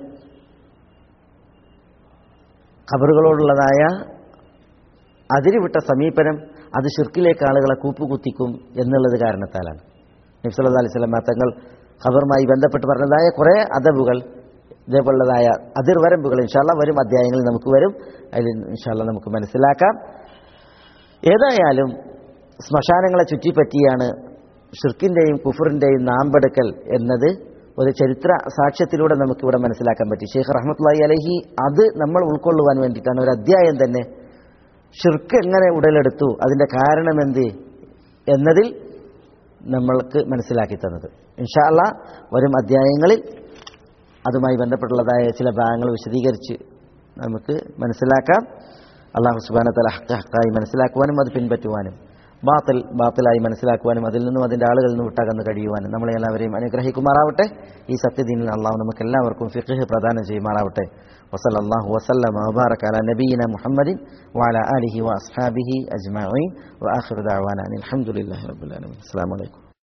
ഖബറുകളോടുള്ളതായ അതിരുവിട്ട സമീപനം അത് ഷിർക്കിലേക്ക് ആളുകളെ കൂപ്പുകുത്തിക്കും എന്നുള്ളത് കാരണത്താലാണ് നബ്സല്ലാ അലൈഹി സ്വലം തങ്ങൾ ഖബറുമായി ബന്ധപ്പെട്ട് പറഞ്ഞതായ കുറേ അതബുകൾ ഇതേപോലുള്ളതായ അതിർവരമ്പുകൾ ഇൻഷാല്ല വരും അധ്യായങ്ങളിൽ നമുക്ക് വരും അതിൽ ഇൻഷാല്ല നമുക്ക് മനസ്സിലാക്കാം ഏതായാലും ശ്മശാനങ്ങളെ ചുറ്റിപ്പറ്റിയാണ് ഷിർക്കിൻ്റെയും കുഫറിൻ്റെയും നാമ്പെടുക്കൽ എന്നത് ഒരു ചരിത്ര സാക്ഷ്യത്തിലൂടെ നമുക്കിവിടെ മനസ്സിലാക്കാൻ പറ്റി ഷെയ്ഖ് റഹ്മത്തുള്ളി അലഹി അത് നമ്മൾ ഉൾക്കൊള്ളുവാൻ വേണ്ടിയിട്ടാണ് ഒരു അധ്യായം തന്നെ ഷിർക്ക് എങ്ങനെ ഉടലെടുത്തു അതിൻ്റെ കാരണമെന്ത് എന്നതിൽ നമ്മൾക്ക് മനസ്സിലാക്കി തന്നത് ഇൻഷാല്ല വരും അധ്യായങ്ങളിൽ അതുമായി ബന്ധപ്പെട്ടുള്ളതായ ചില ഭാഗങ്ങൾ വിശദീകരിച്ച് നമുക്ക് മനസ്സിലാക്കാം അള്ളാഹു സുബാന തല ഹക്ക് ഹക്കായി മനസ്സിലാക്കുവാനും അത് പിൻപറ്റുവാനും ബാത്തിൽ ബാത്തിലായി മനസ്സിലാക്കുവാനും അതിൽ നിന്നും അതിൻ്റെ ആളുകളിൽ നിന്ന് വിട്ടകന്ന് കഴിയുവാനും നമ്മളെ എല്ലാവരെയും അനുഗ്രഹിക്കുമാറാവട്ടെ ഈ സത്യദീനിൽ അള്ളാഹു നമുക്ക് എല്ലാവർക്കും ഫിഖ് പ്രദാനം ചെയ്യുമാറാവട്ടെ വസൽ അള്ളാഹു വസല്ലം വബാറക് അല നബീന മുഹമ്മദിൻ വഅല ആലിഹി വഅസ്ഹാബിഹി അജ്മഈൻ വആഖിറു ദഅവാന അനിൽ ഹംദുലില്ലാഹി റബ്ബിൽ ആലമീൻ അസ്സലാമു അലൈക്കും